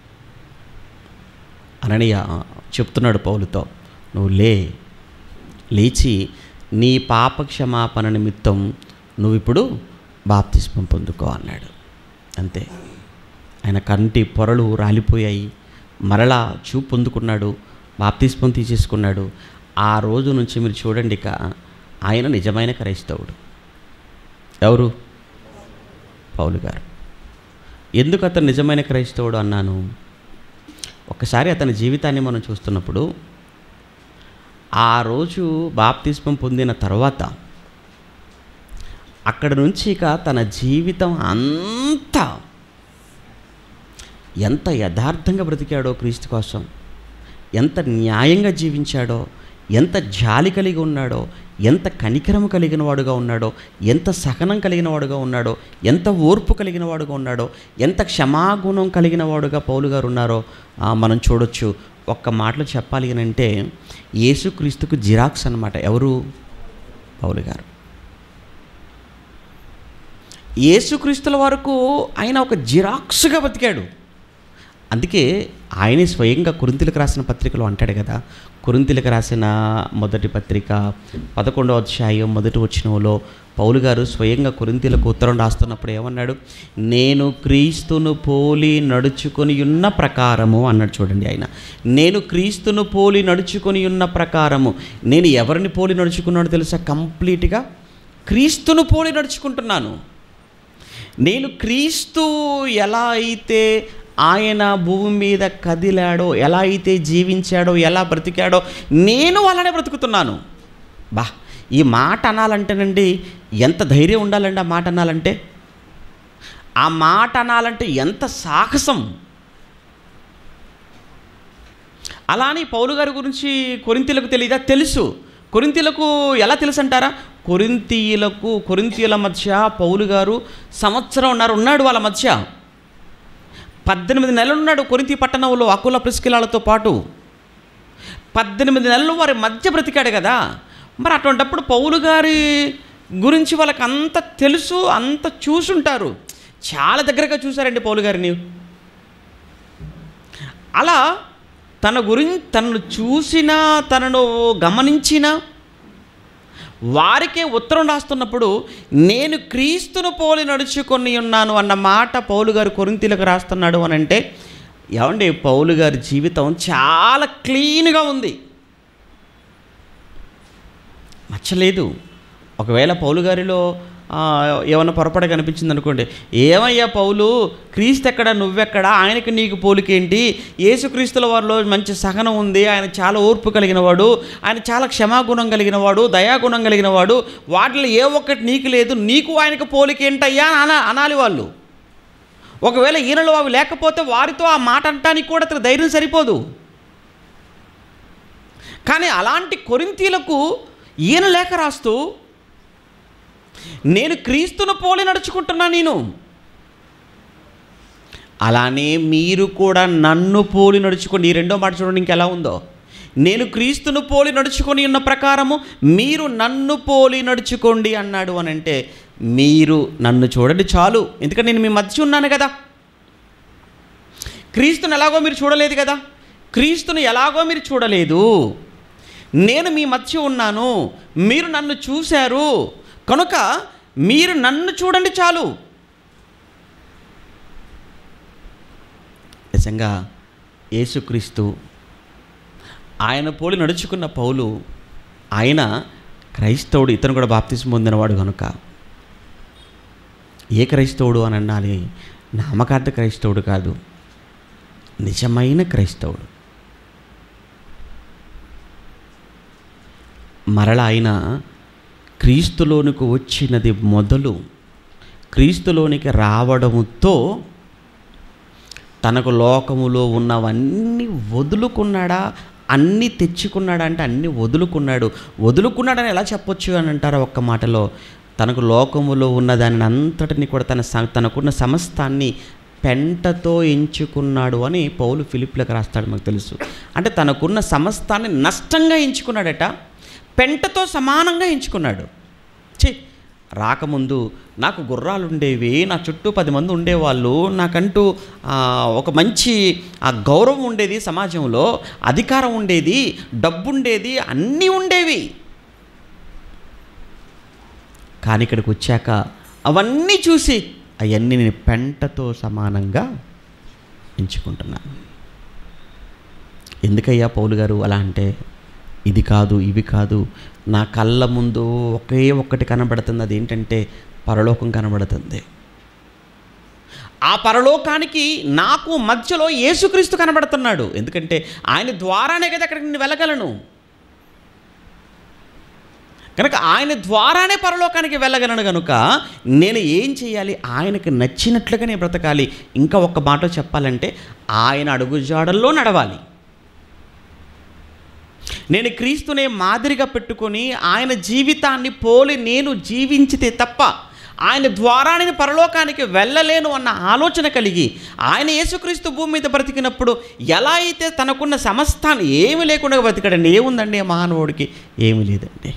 A: అననీయ చెప్తున్నాడు పౌలుతో నువ్వు లే లేచి నీ పాప క్షమాపణ నిమిత్తం నువ్వు ఇప్పుడు బాప్తిస్మం పొందుకో అన్నాడు అంతే ఆయన కంటి పొరలు రాలిపోయాయి మరలా చూపు పొందుకున్నాడు బాప్తిస్మం తీసేసుకున్నాడు ఆ రోజు నుంచి మీరు చూడండి ఇక ఆయన నిజమైన క్రైస్తవుడు ఎవరు పౌలు గారు ఎందుకు అతను నిజమైన క్రైస్తవుడు అన్నాను ఒకసారి అతని జీవితాన్ని మనం చూస్తున్నప్పుడు ఆ రోజు బాప్తిస్మం పొందిన తర్వాత అక్కడ నుంచి ఇక తన జీవితం అంతా ఎంత యథార్థంగా బ్రతికాడో క్రీస్తు కోసం ఎంత న్యాయంగా జీవించాడో ఎంత జాలి కలిగి ఉన్నాడో ఎంత కనికరము కలిగిన వాడుగా ఉన్నాడో ఎంత సహనం కలిగిన వాడుగా ఉన్నాడో ఎంత ఓర్పు కలిగిన వాడుగా ఉన్నాడో ఎంత క్షమాగుణం కలిగిన వాడుగా పౌలు గారు ఉన్నారో ఆ, మనం చూడొచ్చు ఒక్క మాటలో చెప్పాలి అని అంటే యేసుక్రీస్తుకు జిరాక్స్ అన్నమాట ఎవరు పౌలు గారు యేసుక్రీస్తుల వరకు ఆయన ఒక జిరాక్స్గా బతికాడు అందుకే ఆయనే స్వయంగా కురింతిలకు రాసిన పత్రికలో అంటాడు కదా కురింతిలకు రాసిన మొదటి పత్రిక పదకొండవ అధ్యాయం మొదటి వచ్చినలో పౌలు గారు స్వయంగా కురింతిలకు ఉత్తరం రాస్తున్నప్పుడు ఏమన్నాడు నేను క్రీస్తును పోలి నడుచుకొని ఉన్న ప్రకారము అన్నాడు చూడండి ఆయన నేను క్రీస్తును పోలి నడుచుకొని ఉన్న ప్రకారము నేను ఎవరిని పోలి నడుచుకున్నాడో తెలుసా కంప్లీట్గా క్రీస్తును పోలి నడుచుకుంటున్నాను నేను క్రీస్తు ఎలా అయితే ఆయన భూమి మీద కదిలాడో ఎలా అయితే జీవించాడో ఎలా బ్రతికాడో నేను అలానే బ్రతుకుతున్నాను బా ఈ మాట అనాలంటేనండి ఎంత ధైర్యం ఉండాలండి ఆ మాట అనాలంటే ఆ మాట అనాలంటే ఎంత సాహసం అలానే పౌలు గారి గురించి కొరింతీలకు తెలియదా తెలుసు కొరింతీలకు ఎలా తెలుసు అంటారా కొరింతీయులకు కొరింతీయుల మధ్య పౌలు గారు సంవత్సరం ఉన్నారు ఉన్నాడు వాళ్ళ మధ్య పద్దెనిమిది నెలలు ఉన్నాడు కొరింతి పట్టణంలో అకుల ప్రిస్కిలాలతో పాటు పద్దెనిమిది నెలలు వారి మధ్య బ్రతికాడు కదా మరి అటువంటప్పుడు పౌలు గారి గురించి వాళ్ళకి అంత తెలుసు అంత చూసుంటారు చాలా దగ్గరగా చూశారండి పౌలు గారిని అలా తన గురించి తనను చూసిన తనను గమనించిన వారికే ఉత్తరం రాస్తున్నప్పుడు నేను క్రీస్తును పోలి నడుచుకొని ఉన్నాను అన్న మాట పౌలు గారు కొరింతీలకు రాస్తున్నాడు అని అంటే ఏమండి పౌలు గారి జీవితం చాలా క్లీన్గా ఉంది మచ్చలేదు ఒకవేళ పౌలు గారిలో ఆ, ఏమన్నా పొరపాటు కనిపించింది అనుకోండి ఏమయ్యా పౌలు క్రీస్తు ఎక్కడ నువ్వెక్కడ ఆయనకి నీకు పోలికేంటి యేసుక్రీస్తుల వారిలో మంచి సహనం ఉంది ఆయన చాలా ఓర్పు కలిగిన వాడు ఆయన చాలా క్షమాగుణం కలిగిన వాడు దయాగుణం కలిగిన వాడు వాటిలో ఏ ఒక్కటి నీకు లేదు నీకు ఆయనకు పోలికేంటయ్యా అని అన అనాలి వాళ్ళు ఒకవేళ ఈయనలో అవి లేకపోతే వారితో ఆ మాట అంటానికి కూడా అతను ధైర్యం సరిపోదు కానీ అలాంటి కొరింతీలకు ఈయన లేఖ రాస్తూ నేను క్రీస్తును పోలి నడుచుకుంటున్నా నేను అలానే మీరు కూడా నన్ను పోలి నడుచుకోండి ఈ రెండో మాట చూడండి ఇంకెలా ఉందో నేను క్రీస్తును పోలి నడుచుకొని ఉన్న ప్రకారము మీరు నన్ను పోలి నడుచుకోండి అన్నాడు అని అంటే మీరు నన్ను చూడండి చాలు ఎందుకంటే నేను మీ మధ్య ఉన్నాను కదా క్రీస్తుని ఎలాగో మీరు చూడలేదు కదా క్రీస్తుని ఎలాగో మీరు చూడలేదు నేను మీ మధ్య ఉన్నాను మీరు నన్ను చూశారు కనుక మీరు నన్ను చూడండి చాలు నిజంగా యేసుక్రీస్తు ఆయన పోలి నడుచుకున్న పౌలు ఆయన క్రైస్తవుడు ఇతను కూడా బాప్తిసం పొందినవాడు కనుక ఏ క్రైస్తవుడు అని అనాలి నామకార్థ క్రైస్తవుడు కాదు నిజమైన క్రైస్తవుడు మరల ఆయన క్రీస్తులోనికి వచ్చినది మొదలు క్రీస్తులోనికి రావడముతో తనకు లోకములో ఉన్నవన్నీ వదులుకున్నాడా అన్నీ తెచ్చుకున్నాడా అంటే అన్నీ వదులుకున్నాడు వదులుకున్నాడని ఎలా చెప్పొచ్చు అని అంటారా ఒక్క మాటలో తనకు లోకములో ఉన్న దానిని అంతటిని కూడా తన స- తనకున్న సమస్తాన్ని పెంటతో ఎంచుకున్నాడు అని పౌలు ఫిలిప్లకు రాస్తాడు మాకు తెలుసు అంటే తనకున్న సమస్తాన్ని నష్టంగా ఎంచుకున్నాడట పెంటతో సమానంగా ఎంచుకున్నాడు ఛీ రాకముందు నాకు గుర్రాలు ఉండేవి నా చుట్టూ పది మంది ఉండేవాళ్ళు నాకంటూ ఆ, ఒక మంచి ఆ గౌరవం ఉండేది సమాజంలో అధికారం ఉండేది డబ్బు ఉండేది అన్నీ ఉండేవి కానీ ఇక్కడికి వచ్చాక అవన్నీ చూసి అవన్నీ నేను పెంటతో సమానంగా ఎంచుకుంటున్నాను ఎందుకయ్యా పౌలు గారు అలా అంటే ఇది కాదు ఇవి కాదు నా కళ్ళ ముందు ఒకే ఒక్కటి కనబడుతుంది అది ఏంటంటే పరలోకం కనబడుతుంది ఆ పరలోకానికి నాకు మధ్యలో యేసుక్రీస్తు కనబడుతున్నాడు ఎందుకంటే ఆయన ద్వారానే కదా అక్కడికి నేను వెళ్ళగలను కనుక ఆయన ద్వారానే పరలోకానికి వెళ్ళగలను కనుక నేను ఏం చేయాలి ఆయనకు నచ్చినట్లుగా నేను బ్రతకాలి ఇంకా ఒక్క మాట చెప్పాలంటే ఆయన అడుగుజాడల్లో నడవాలి నేను క్రీస్తునే మాదిరిగా పెట్టుకొని ఆయన జీవితాన్ని పోలి నేను జీవించితే తప్ప ఆయన ద్వారా నేను పరలోకానికి వెళ్ళలేను అన్న ఆలోచన కలిగి ఆయన యేసుక్రీస్తు భూమి మీద బ్రతికినప్పుడు ఎలా అయితే తనకున్న సమస్తాన్ని ఏమి లేకుండా బ్రతికాడండి ఏముందండి ఆ మహానుభావుడికి ఏమీ లేదండి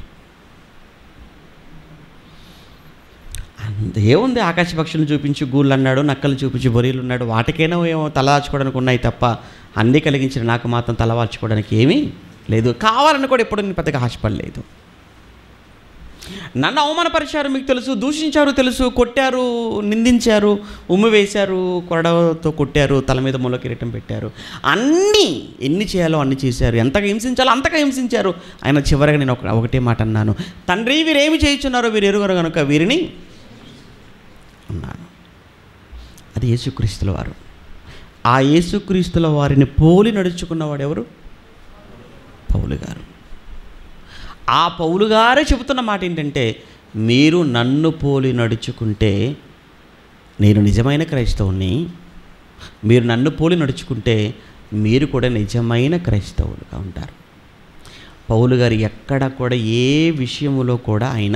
A: అంత ఏముంది ఆకాశ పక్షులను చూపించి గూళ్ళు అన్నాడు నక్కలు చూపించి బొరీలు ఉన్నాడు వాటికైనా ఏమో తలదాచుకోవడానికి ఉన్నాయి తప్ప అన్నీ కలిగించిన నాకు మాత్రం తలవాల్చుకోవడానికి ఏమీ లేదు కావాలని కూడా ఎప్పుడు నేను పెద్దగా ఆశపడలేదు నన్ను అవమానపరిచారు మీకు తెలుసు దూషించారు తెలుసు కొట్టారు నిందించారు ఉమ్మి వేశారు కొరడతో కొట్టారు తల మీద ముళ్ళ కిరీటం పెట్టారు అన్నీ ఎన్ని చేయాలో అన్ని చేశారు ఎంతగా హింసించాలో అంతగా హింసించారు ఆయన చివరిగా నేను ఒక ఒకటే మాట అన్నాను తండ్రి వీరేమి చేయించున్నారో వీరు ఎరుగరు కనుక వీరిని అన్నాను అది యేసుక్రీస్తుల వారు ఆ యేసుక్రీస్తుల వారిని పోలి నడుచుకున్నవాడు ఎవరు పౌలు గారు ఆ పౌలు గారే చెబుతున్న మాట ఏంటంటే మీరు నన్ను పోలి నడుచుకుంటే నేను నిజమైన క్రైస్తవుని మీరు నన్ను పోలి నడుచుకుంటే మీరు కూడా నిజమైన క్రైస్తవులుగా ఉంటారు పౌలు గారు ఎక్కడ కూడా ఏ విషయములో కూడా ఆయన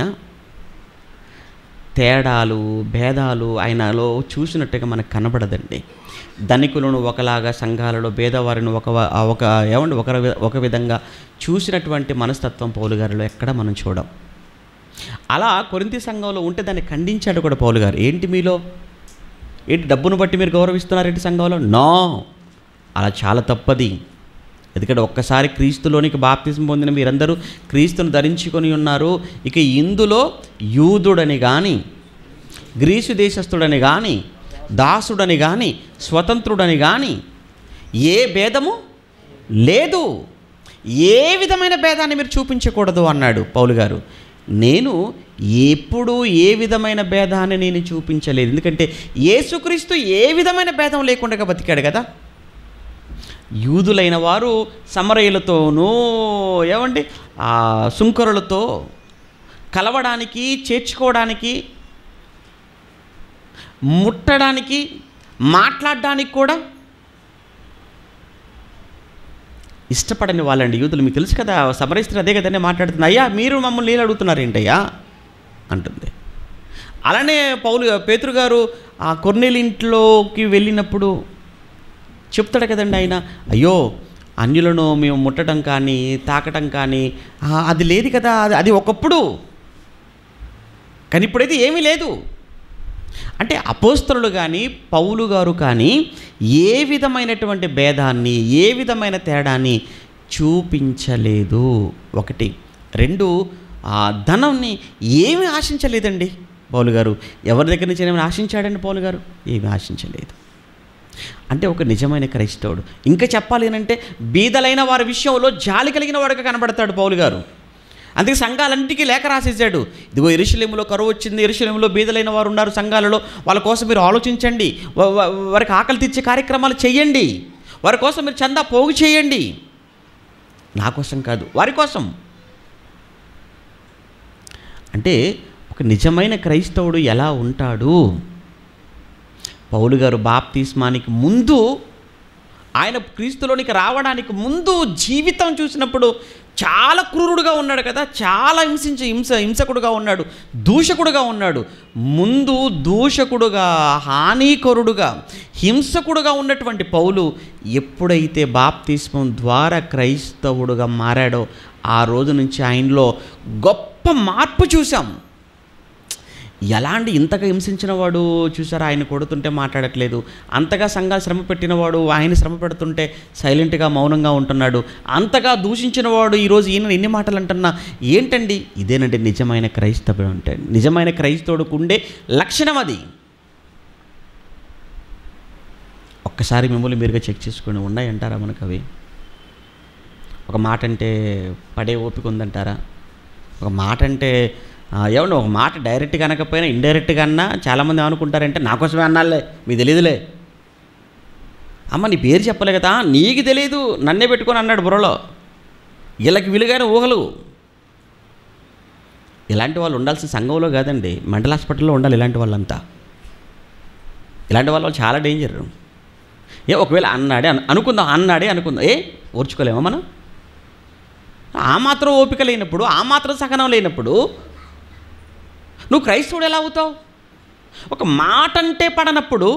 A: తేడాలు భేదాలు ఆయనలో చూసినట్టుగా మనకు కనబడదండి ధనికులను ఒకలాగా సంఘాలలో భేదవారిని ఒక వ- ఒక ఏమండి ఒక వి- ఒక విధంగా చూసినటువంటి మనస్తత్వం పౌలు గారిలో ఎక్కడ మనం చూడం అలా కొరింతి సంఘంలో ఉంటే దాన్ని ఖండించాడు కూడా పౌలు గారు ఏంటి మీలో ఏంటి డబ్బును బట్టి మీరు గౌరవిస్తున్నారేంటి సంఘంలో నో అలా చాలా తప్పది ఎందుకంటే ఒక్కసారి క్రీస్తులోనికి బాప్తిజం పొందిన మీరందరూ క్రీస్తును ధరించుకొని ఉన్నారు ఇక ఇందులో యూదుడని కానీ గ్రీసు దేశస్థుడని కానీ దాసుడని కానీ స్వతంత్రుడని కానీ ఏ భేదము లేదు ఏ విధమైన భేదాన్ని మీరు చూపించకూడదు అన్నాడు పౌలు గారు నేను ఎప్పుడు ఏ విధమైన భేదాన్ని నేను చూపించలేదు ఎందుకంటే యేసుక్రీస్తు ఏ విధమైన భేదం లేకుండా బతికాడు కదా యూదులైన వారు సమరయులతోనూ ఏమండి ఆ సుంకరులతో కలవడానికి చేర్చుకోవడానికి ముట్టడానికి మాట్లాడడానికి కూడా ఇష్టపడని వాళ్ళండి యూదులు మీకు తెలుసు కదా సమరస్త్రి అదే కదండి మాట్లాడుతుంది అయ్యా మీరు మమ్మల్ని నీళ్ళు అడుగుతున్నారు ఏంటయ్యా అంటుంది అలానే పౌలు పేతురు గారు ఆ కొర్నేలు ఇంట్లోకి వెళ్ళినప్పుడు చెప్తాడు కదండి ఆయన అయ్యో అన్యులను మేము ముట్టడం కానీ తాకటం కానీ ఆ, అది లేదు కదా అది అది ఒకప్పుడు కానీ ఇప్పుడైతే ఏమీ లేదు అంటే అపోస్తలులు కానీ పౌలు గారు కానీ ఏ విధమైనటువంటి భేదాన్ని ఏ విధమైన తేడాన్ని చూపించలేదు ఒకటి రెండు ఆ ధనాన్ని ఏమి ఆశించలేదండి పౌలు గారు ఎవరి దగ్గర నుంచి ఏమైనా ఆశించాడండి పౌలు గారు ఏమి ఆశించలేదు అంటే ఒక నిజమైన క్రైస్తవుడు ఇంకా చెప్పాలి అంటే బీదలైన వారి విషయంలో జాలి కలిగిన వాడుగా కనబడతాడు పౌలు గారు అందుకే సంఘాలన్నిటికీ లేఖ రాసేసాడు ఇదిగో ఇరుషలేములో కరువు వచ్చింది ఇరుషలేములో బీదలైన వారు ఉన్నారు సంఘాలలో వాళ్ళ కోసం మీరు ఆలోచించండి వ- వ- వారికి ఆకలి తీర్చే కార్యక్రమాలు చేయండి వారి కోసం మీరు చందా పోగు చేయండి నా కోసం కాదు వారి కోసం అంటే ఒక నిజమైన క్రైస్తవుడు ఎలా ఉంటాడు పౌలు గారు బాప్తిస్మానికి ముందు ఆయన క్రీస్తులోనికి రావడానికి ముందు జీవితం చూసినప్పుడు చాలా క్రూరుడుగా ఉన్నాడు కదా చాలా హింసించి హింస హింసకుడుగా ఉన్నాడు దూషకుడుగా ఉన్నాడు ముందు దూషకుడుగా హానికరుడుగా హింసకుడుగా ఉన్నటువంటి పౌలు ఎప్పుడైతే బాప్తిస్మం ద్వారా క్రైస్తవుడుగా మారాడో ఆ రోజు నుంచి ఆయనలో గొప్ప మార్పు చూసాం ఎలాంటి ఇంతగా హింసించిన వాడు చూసారా ఆయన కొడుతుంటే మాట్లాడట్లేదు అంతగా సంఘాలు శ్రమ పెట్టినవాడు ఆయన శ్రమ పెడుతుంటే సైలెంట్గా మౌనంగా ఉంటున్నాడు అంతగా దూషించిన వాడు ఈరోజు ఈయన ఎన్ని మాటలు అంటున్నా ఏంటండి ఇదేనండి నిజమైన క్రైస్తవుడు అంటే నిజమైన క్రైస్తవుడికి ఉండే లక్షణం అది ఒక్కసారి మిమ్మల్ని మీరుగా చెక్ చేసుకొని ఉన్నాయంటారా మనకు అవి ఒక మాట అంటే పడే ఓపిక ఉందంటారా ఒక మాట అంటే ఆ, ఏమండి ఒక మాట డైరెక్ట్గా అనకపోయినా ఇండైరెక్ట్గా అన్నా చాలామంది ఏమనుకుంటారంటే నా కోసమే అన్నాలే మీకు తెలియదులే అమ్మ నీ పేరు చెప్పలే కదా నీకు తెలియదు నన్నే పెట్టుకొని అన్నాడు బుర్రలో వీళ్ళకి విలుగైన ఊహలు ఇలాంటి వాళ్ళు ఉండాల్సిన సంఘంలో కాదండి మెంటల్ హాస్పిటల్లో ఉండాలి ఇలాంటి వాళ్ళంతా ఇలాంటి వాళ్ళు చాలా డేంజర్ ఏ ఒకవేళ అన్నాడే అను- అనుకుందాం అన్నాడే అనుకుందాం ఏ ఓర్చుకోలేమా మనం ఆ మాత్రం ఓపిక లేనప్పుడు ఆ మాత్రం సహనం లేనప్పుడు నువ్వు క్రైస్తవుడు ఎలా అవుతావు ఒక మాట అంటే పడనప్పుడు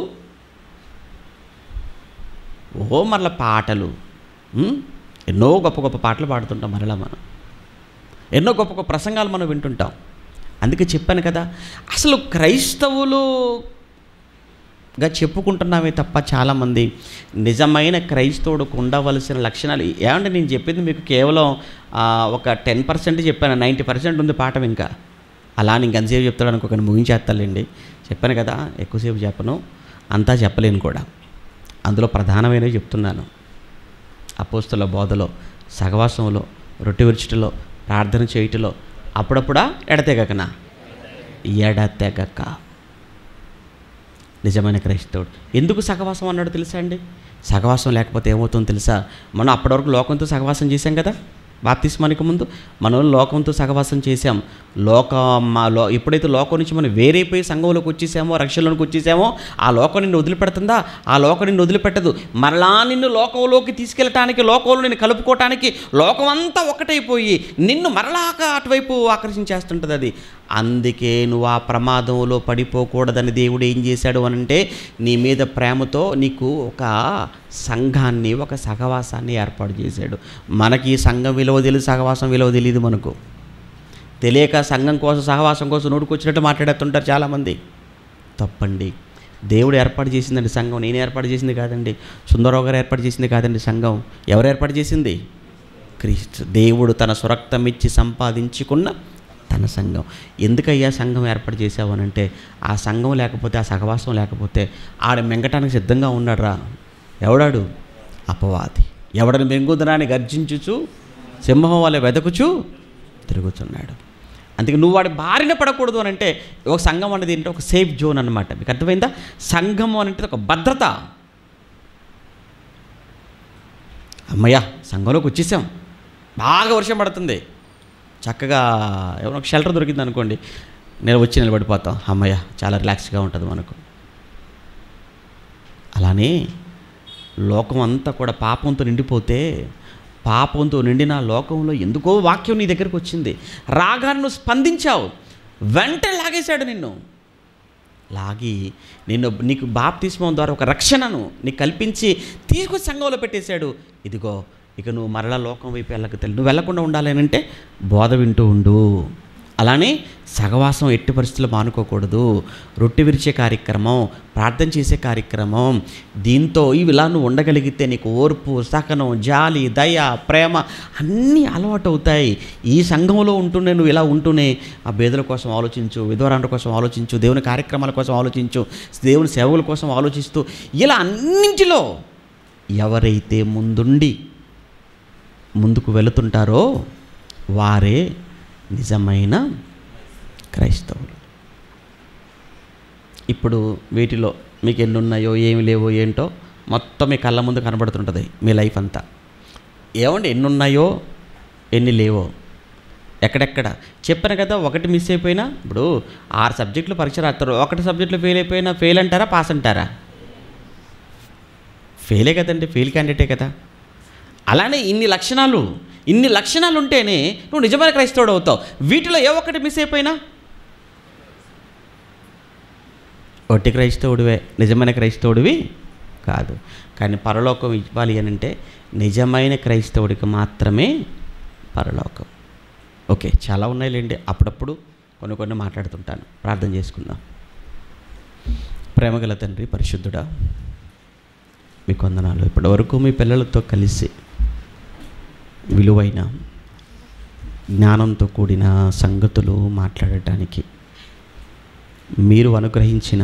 A: ఓ మరల పాటలు ఉమ్, ఎన్నో గొప్ప గొప్ప పాటలు పాడుతుంటాం మరలా మనం ఎన్నో గొప్ప గొప్ప ప్రసంగాలు మనం వింటుంటాం అందుకే చెప్పాను కదా అసలు క్రైస్తవులుగా చెప్పుకుంటున్నామే తప్ప చాలామంది నిజమైన క్రైస్తవుడికి ఉండవలసిన లక్షణాలు ఏమంటే నేను చెప్పింది మీకు కేవలం ఆ, ఒక టెన్ పర్సెంట్ చెప్పాను నైంటీ పర్సెంట్ ఉంది పాఠం ఇంకా అలా నేను ఎంతసేపు చెప్తాడు అనుకోకండి ముగించేస్తాలేండి చెప్పాను కదా ఎక్కువసేపు చెప్పను అంతా చెప్పలేను కూడా అందులో ప్రధానమైనవి చెప్తున్నాను అపోస్తుల బోధలో సహవాసంలో రొట్టె విరుచుటలో ప్రార్థన చేయుటలో అప్పుడప్పుడా ఎడతెగకనా ఎడతెగక నిజమైన క్రైస్తవుడు ఎందుకు సహవాసం అన్నాడు తెలుసా అండి సహవాసం లేకపోతే ఏమవుతుందో తెలుసా మనం అప్పటివరకు లోకంతో సహవాసం చేశాం కదా బాప్తిస్మానికి ముందు మనం లోకంతో సహవాసం చేశాం లోక మా లో ఎప్పుడైతే లోకం నుంచి మనం వేరైపోయి సంఘంలోకి వచ్చేసామో రక్షణలోకి వచ్చేసామో ఆ లోకం నిన్ను వదిలిపెడుతుందా ఆ లోకం నిన్ను వదిలిపెట్టదు మరలా నిన్ను లోకంలోకి తీసుకెళ్ళటానికి లోకంలో నిన్ను కలుపుకోవటానికి లోకం అంతా ఒకటైపోయి నిన్ను మరలా అటువైపు ఆకర్షించేస్తుంటుంది అది అందుకే నువ్వు ఆ ప్రమాదంలో పడిపోకూడదని దేవుడు ఏం చేశాడు అనంటే నీ మీద ప్రేమతో నీకు ఒక సంఘాన్ని ఒక సహవాసాన్ని ఏర్పాటు చేశాడు మనకి ఈ సంఘం విలువ తెలియదు సహవాసం విలువ తెలియదు మనకు తెలియక సంఘం కోసం సహవాసం కోసం నోటుకొచ్చినట్టు మాట్లాడుతుంటారు చాలామంది తప్పండి దేవుడు ఏర్పాటు చేసిందండి సంఘం నేను ఏర్పాటు చేసింది కాదండి సుందరరావు గారు ఏర్పాటు చేసింది కాదండి సంఘం ఎవరు ఏర్పాటు చేసింది క్రీస్తు దేవుడు తన సురక్తం ఇచ్చి సంపాదించుకున్న తన సంఘం ఎందుకయ్యా సంఘం ఏర్పాటు చేసావు అని అంటే ఆ సంఘం లేకపోతే ఆ సహవాసం లేకపోతే ఆడ మెంగటానికి సిద్ధంగా ఉన్నాడు రా ఎవడాడు అపవాది ఎవడని మెంగుదరాని గర్జించుచు సింహం వల్ల వెదకుచు తిరుగుతున్నాడు అందుకే నువ్వు వాడి బారిన పడకూడదు అని అంటే ఒక సంఘం అనేది ఏంటంటే ఒక సేఫ్ జోన్ అనమాట మీకు అర్థమైందా సంఘం అంటే ఒక భద్రత అమ్మయ్యా సంఘంలోకి వచ్చేసాం బాగా వర్షం పడుతుంది చక్కగా ఏమైనా ఒక షెల్టర్ దొరికింది అనుకోండి నేను వచ్చి నిలబడిపోతాం అమ్మయ్య చాలా రిలాక్స్గా ఉంటుంది మనకు అలానే లోకం అంతా కూడా పాపంతో నిండిపోతే పాపంతో నిండిన లోకంలో ఎందుకో వాక్యం నీ దగ్గరకు వచ్చింది రాగానే నువ్వు స్పందించావు వెంటనే లాగేశాడు నిన్ను లాగి నిన్ను నీకు బాప్తిస్మం ద్వారా ఒక రక్షణను నీకు కల్పించి తీసుకొచ్చి సంఘంలో పెట్టేశాడు ఇదిగో ఇక నువ్వు మరలా లోకం వైపు వెళ్ళక తెలు నువ్వు వెళ్ళకుండా ఉండాలి అని అంటే బోధ వింటూ ఉండు అలానే సహవాసం ఎట్టి పరిస్థితుల్లో మానుకోకూడదు రొట్టె విరిచే కార్యక్రమం ప్రార్థన చేసే కార్యక్రమం దీంతో ఇవి ఇలా నువ్వు ఉండగలిగితే నీకు ఓర్పు సహనం జాలి దయ ప్రేమ అన్నీ అలవాటు అవుతాయి ఈ సంఘంలో ఉంటూనే నువ్వు ఇలా ఉంటూనే ఆ బేదల కోసం ఆలోచించు విధవరాండ్ర కోసం ఆలోచించు దేవుని కార్యక్రమాల కోసం ఆలోచించు దేవుని సేవల కోసం ఆలోచిస్తూ ఇలా అన్నింటిలో ఎవరైతే ముందుండి ముందుకు వెళుతుంటారో వారే నిజమైన క్రైస్తవులు ఇప్పుడు వీటిలో మీకు ఎన్ని ఉన్నాయో ఏమి లేవో ఏంటో మొత్తం మీ కళ్ళ ముందు కనబడుతుంటుంది మీ లైఫ్ అంతా ఏమండి ఎన్ని ఉన్నాయో ఎన్ని లేవో ఎక్కడెక్కడ చెప్పాను కదా ఒకటి మిస్ అయిపోయినా ఇప్పుడు ఆరు సబ్జెక్టులు పరీక్ష రాస్తారు ఒకటి సబ్జెక్టులో ఫెయిల్ అయిపోయినా ఫెయిల్ అంటారా పాస్ అంటారా ఫెయిలే కదండి ఫెయిల్ క్యాండిడేటే కదా అలానే ఇన్ని లక్షణాలు ఇన్ని లక్షణాలు ఉంటేనే నువ్వు నిజమైన క్రైస్తవుడు అవుతావు వీటిలో ఏ ఒక్కటి మిస్ అయిపోయినా ఒట్టి క్రైస్తవుడివే నిజమైన క్రైస్తవుడివి కాదు కానీ పరలోకం ఇవ్వాలి అని అంటే నిజమైన క్రైస్తవుడికి మాత్రమే పరలోకం ఓకే చాలా ఉన్నాయిలేండి అప్పుడప్పుడు కొన్ని కొన్ని మాట్లాడుతుంటాను ప్రార్థన చేసుకుందాం ప్రేమగల తండ్రి పరిశుద్ధుడా మీకు వందనాలు ఇప్పటివరకు మీ పిల్లలతో కలిసి విలువైన జ్ఞానంతో కూడిన సంగతులు మాట్లాడటానికి మీరు అనుగ్రహించిన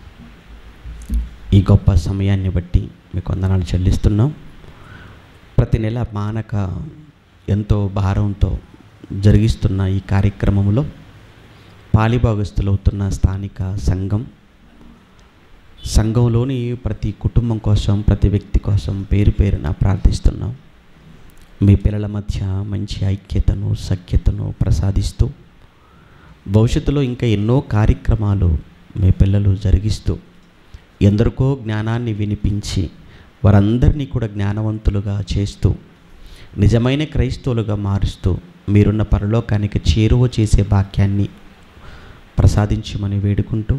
A: ఈ గొప్ప సమయాన్ని బట్టి మీకు వందనాలు చెల్లిస్తున్నాం ప్రతి నెల మానక ఎంతో భారంతో జరిగిస్తున్న ఈ కార్యక్రమంలో పాలిభాగస్తులవుతున్న స్థానిక సంఘం సంఘంలోని ప్రతి కుటుంబం కోసం ప్రతి వ్యక్తి కోసం పేరు పేరున ప్రార్థిస్తున్నాం మీ పిల్లల మధ్య మంచి ఐక్యతను సఖ్యతను ప్రసాదిస్తూ భవిష్యత్తులో ఇంకా ఎన్నో కార్యక్రమాలు మీ పిల్లలు జరిగిస్తూ ఎందరికో జ్ఞానాన్ని వినిపించి వారందరినీ కూడా జ్ఞానవంతులుగా చేస్తూ నిజమైన క్రైస్తవులుగా మారుస్తూ మీరున్న పరలోకానికి చేరువ చేసే భాగ్యాన్ని ప్రసాదించమని వేడుకుంటూ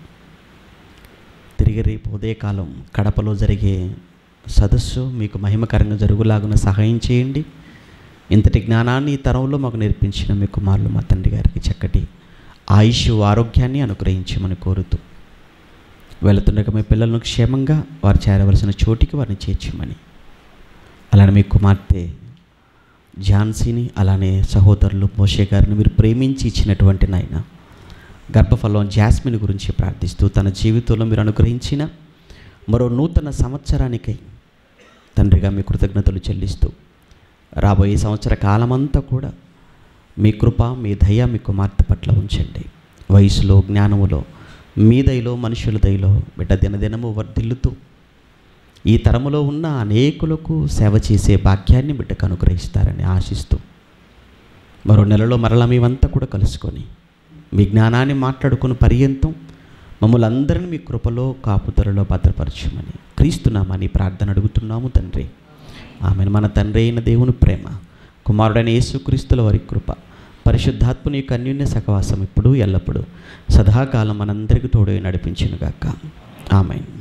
A: తిరిగి రేపు ఉదయకాలం కడపలో జరిగే సదస్సు మీకు మహిమకరంగా జరుగులాగున సహాయం చేయండి ఇంతటి జ్ఞానాన్ని ఈ తరంలో మాకు నేర్పించిన మీ కుమారులు మా తండ్రి గారికి చక్కటి ఆయుష్ ఆరోగ్యాన్ని అనుగ్రహించమని కోరుతూ వెళుతుండగా మీ పిల్లలను క్షేమంగా వారు చేరవలసిన చోటికి వారిని చేర్చమని అలానే మీ కుమార్తె ఝాన్సీని అలానే సహోదరులు మోషే గారిని మీరు ప్రేమించి ఇచ్చినటువంటి నాయన గర్భఫలం జాస్మిన్ గురించి ప్రార్థిస్తూ తన జీవితంలో మీరు అనుగ్రహించిన మరో నూతన సంవత్సరానికై తండ్రిగా మీ కృతజ్ఞతలు చెల్లిస్తూ రాబోయే సంవత్సర కాలమంతా కూడా మీ కృప మీ దయ మీ కుమార్తె పట్ల ఉంచండి వయసులో జ్ఞానములో మీ దయలో మనుషుల దయలో బిడ్డ దినదినము వర్ధిల్లుతూ ఈ తరములో ఉన్న అనేకులకు సేవ చేసే భాగ్యాన్ని బిడ్డకు అనుగ్రహిస్తారని ఆశిస్తూ మరో నెలలో మరలా మేమంతా కూడా కలుసుకొని మీ జ్ఞానాన్ని మాట్లాడుకుని పర్యంతం మమ్మల్ని అందరిని మీ కృపలో కాపుదలలో భద్రపరచమని క్రీస్తున్నామని ప్రార్థన అడుగుతున్నాము తండ్రి ఆమెను మన తండ్రి అయిన దేవుని ప్రేమ కుమారుడైన యేసుక్రీస్తుల వారి కృప పరిశుద్ధాత్మని యొక్క అన్యోన్య సహవాసం ఇప్పుడు ఎల్లప్పుడూ సదాకాలం మనందరికీ తోడే నడిపించునుగాక ఆమెన్